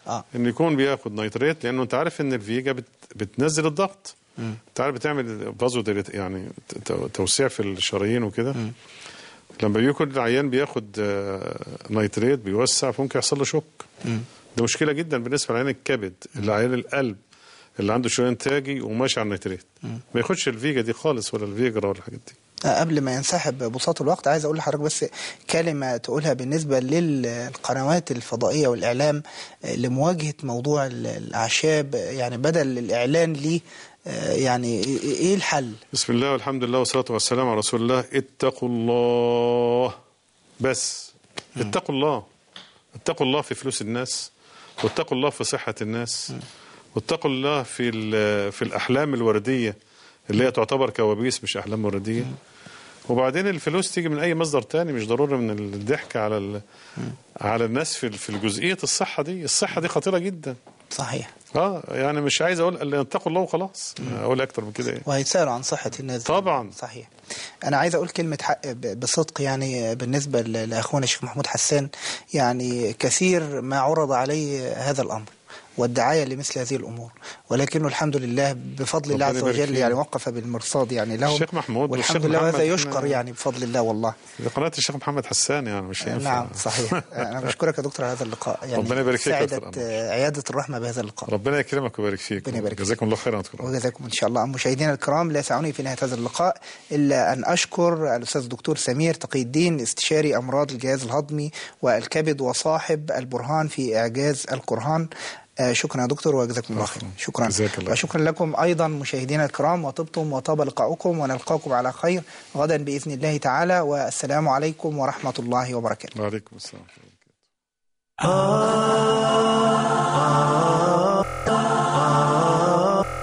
اه انه يكون بياخد نيتريت لانه انت عارف ان الفيجا بت بتنزل الضغط مم. انت عارف بتعمل فازو يعني ت- ت- توسيع في الشرايين وكده لما بيكون العيان بياخد آه، نيتريت بيوسع فممكن يحصل له شوك مم. ده مشكله جدا بالنسبه لعيان الكبد اللي عيان القلب اللي عنده شريان تاجي وماشي على النيتريت مم. ما ياخدش الفيجا دي خالص ولا الفيجرا ولا الحاجات دي آه، قبل ما ينسحب بساط الوقت عايز اقول لحضرتك بس كلمه تقولها بالنسبه للقنوات الفضائيه والاعلام آه، لمواجهه موضوع ال- الاعشاب آه، يعني بدل الاعلان ليه آه، يعني إيه- ايه الحل؟ بسم الله والحمد لله والصلاة والسلام على رسول الله اتقوا الله بس اتقوا الله اتقوا الله في فلوس الناس واتقوا الله في صحة الناس واتقوا الله في ال- في الأحلام الوردية اللي هي تعتبر كوابيس مش أحلام وردية وبعدين الفلوس تيجي من أي مصدر تاني مش ضروري من الضحك على ال- على الناس في في جزئية الصحة دي الصحة دي خطيرة جدا صحيح اه يعني مش عايز اقول الا اتقوا الله وخلاص اقول اكتر من كده ايه وهيسألوا عن صحة الناس طبعا صحيح أنا عايز أقول كلمة حق ب- بصدق يعني بالنسبة ل- لأخونا الشيخ محمود حسان يعني كثير ما عرض عليه هذا الأمر والدعاية لمثل هذه الأمور ولكنه الحمد لله بفضل الله ربنا عز يبارك وجل فيه. يعني وقف بالمرصاد يعني لهم الشيخ محمود والحمد والشيخ لله وهذا محمد يشكر احنا- يعني بفضل الله والله دي قناة الشيخ محمد حسان يعني مش هينفع نعم صحيح أنا بشكرك يا دكتور على هذا اللقاء يعني ربنا يبارك فيك يا سعدت دكتور آه، عيادة الرحمة بهذا اللقاء ربنا يكرمك ويبارك فيك ربنا يبارك فيك. جزاكم الله خيرا دكتور وجزاكم ان شاء الله مشاهدينا الكرام لا يسعني في نهايه هذا اللقاء الا ان اشكر الاستاذ الدكتور سمير تقي الدين استشاري امراض الجهاز الهضمي والكبد وصاحب البرهان في اعجاز القران آه، شكرا يا دكتور وجزاكم الله خير شكرا جزاك الله وشكرا لكم ايضا مشاهدينا الكرام وطبتم وطاب لقاؤكم ونلقاكم على خير غدا باذن الله تعالى والسلام عليكم ورحمه الله وبركاته وعليكم السلام آه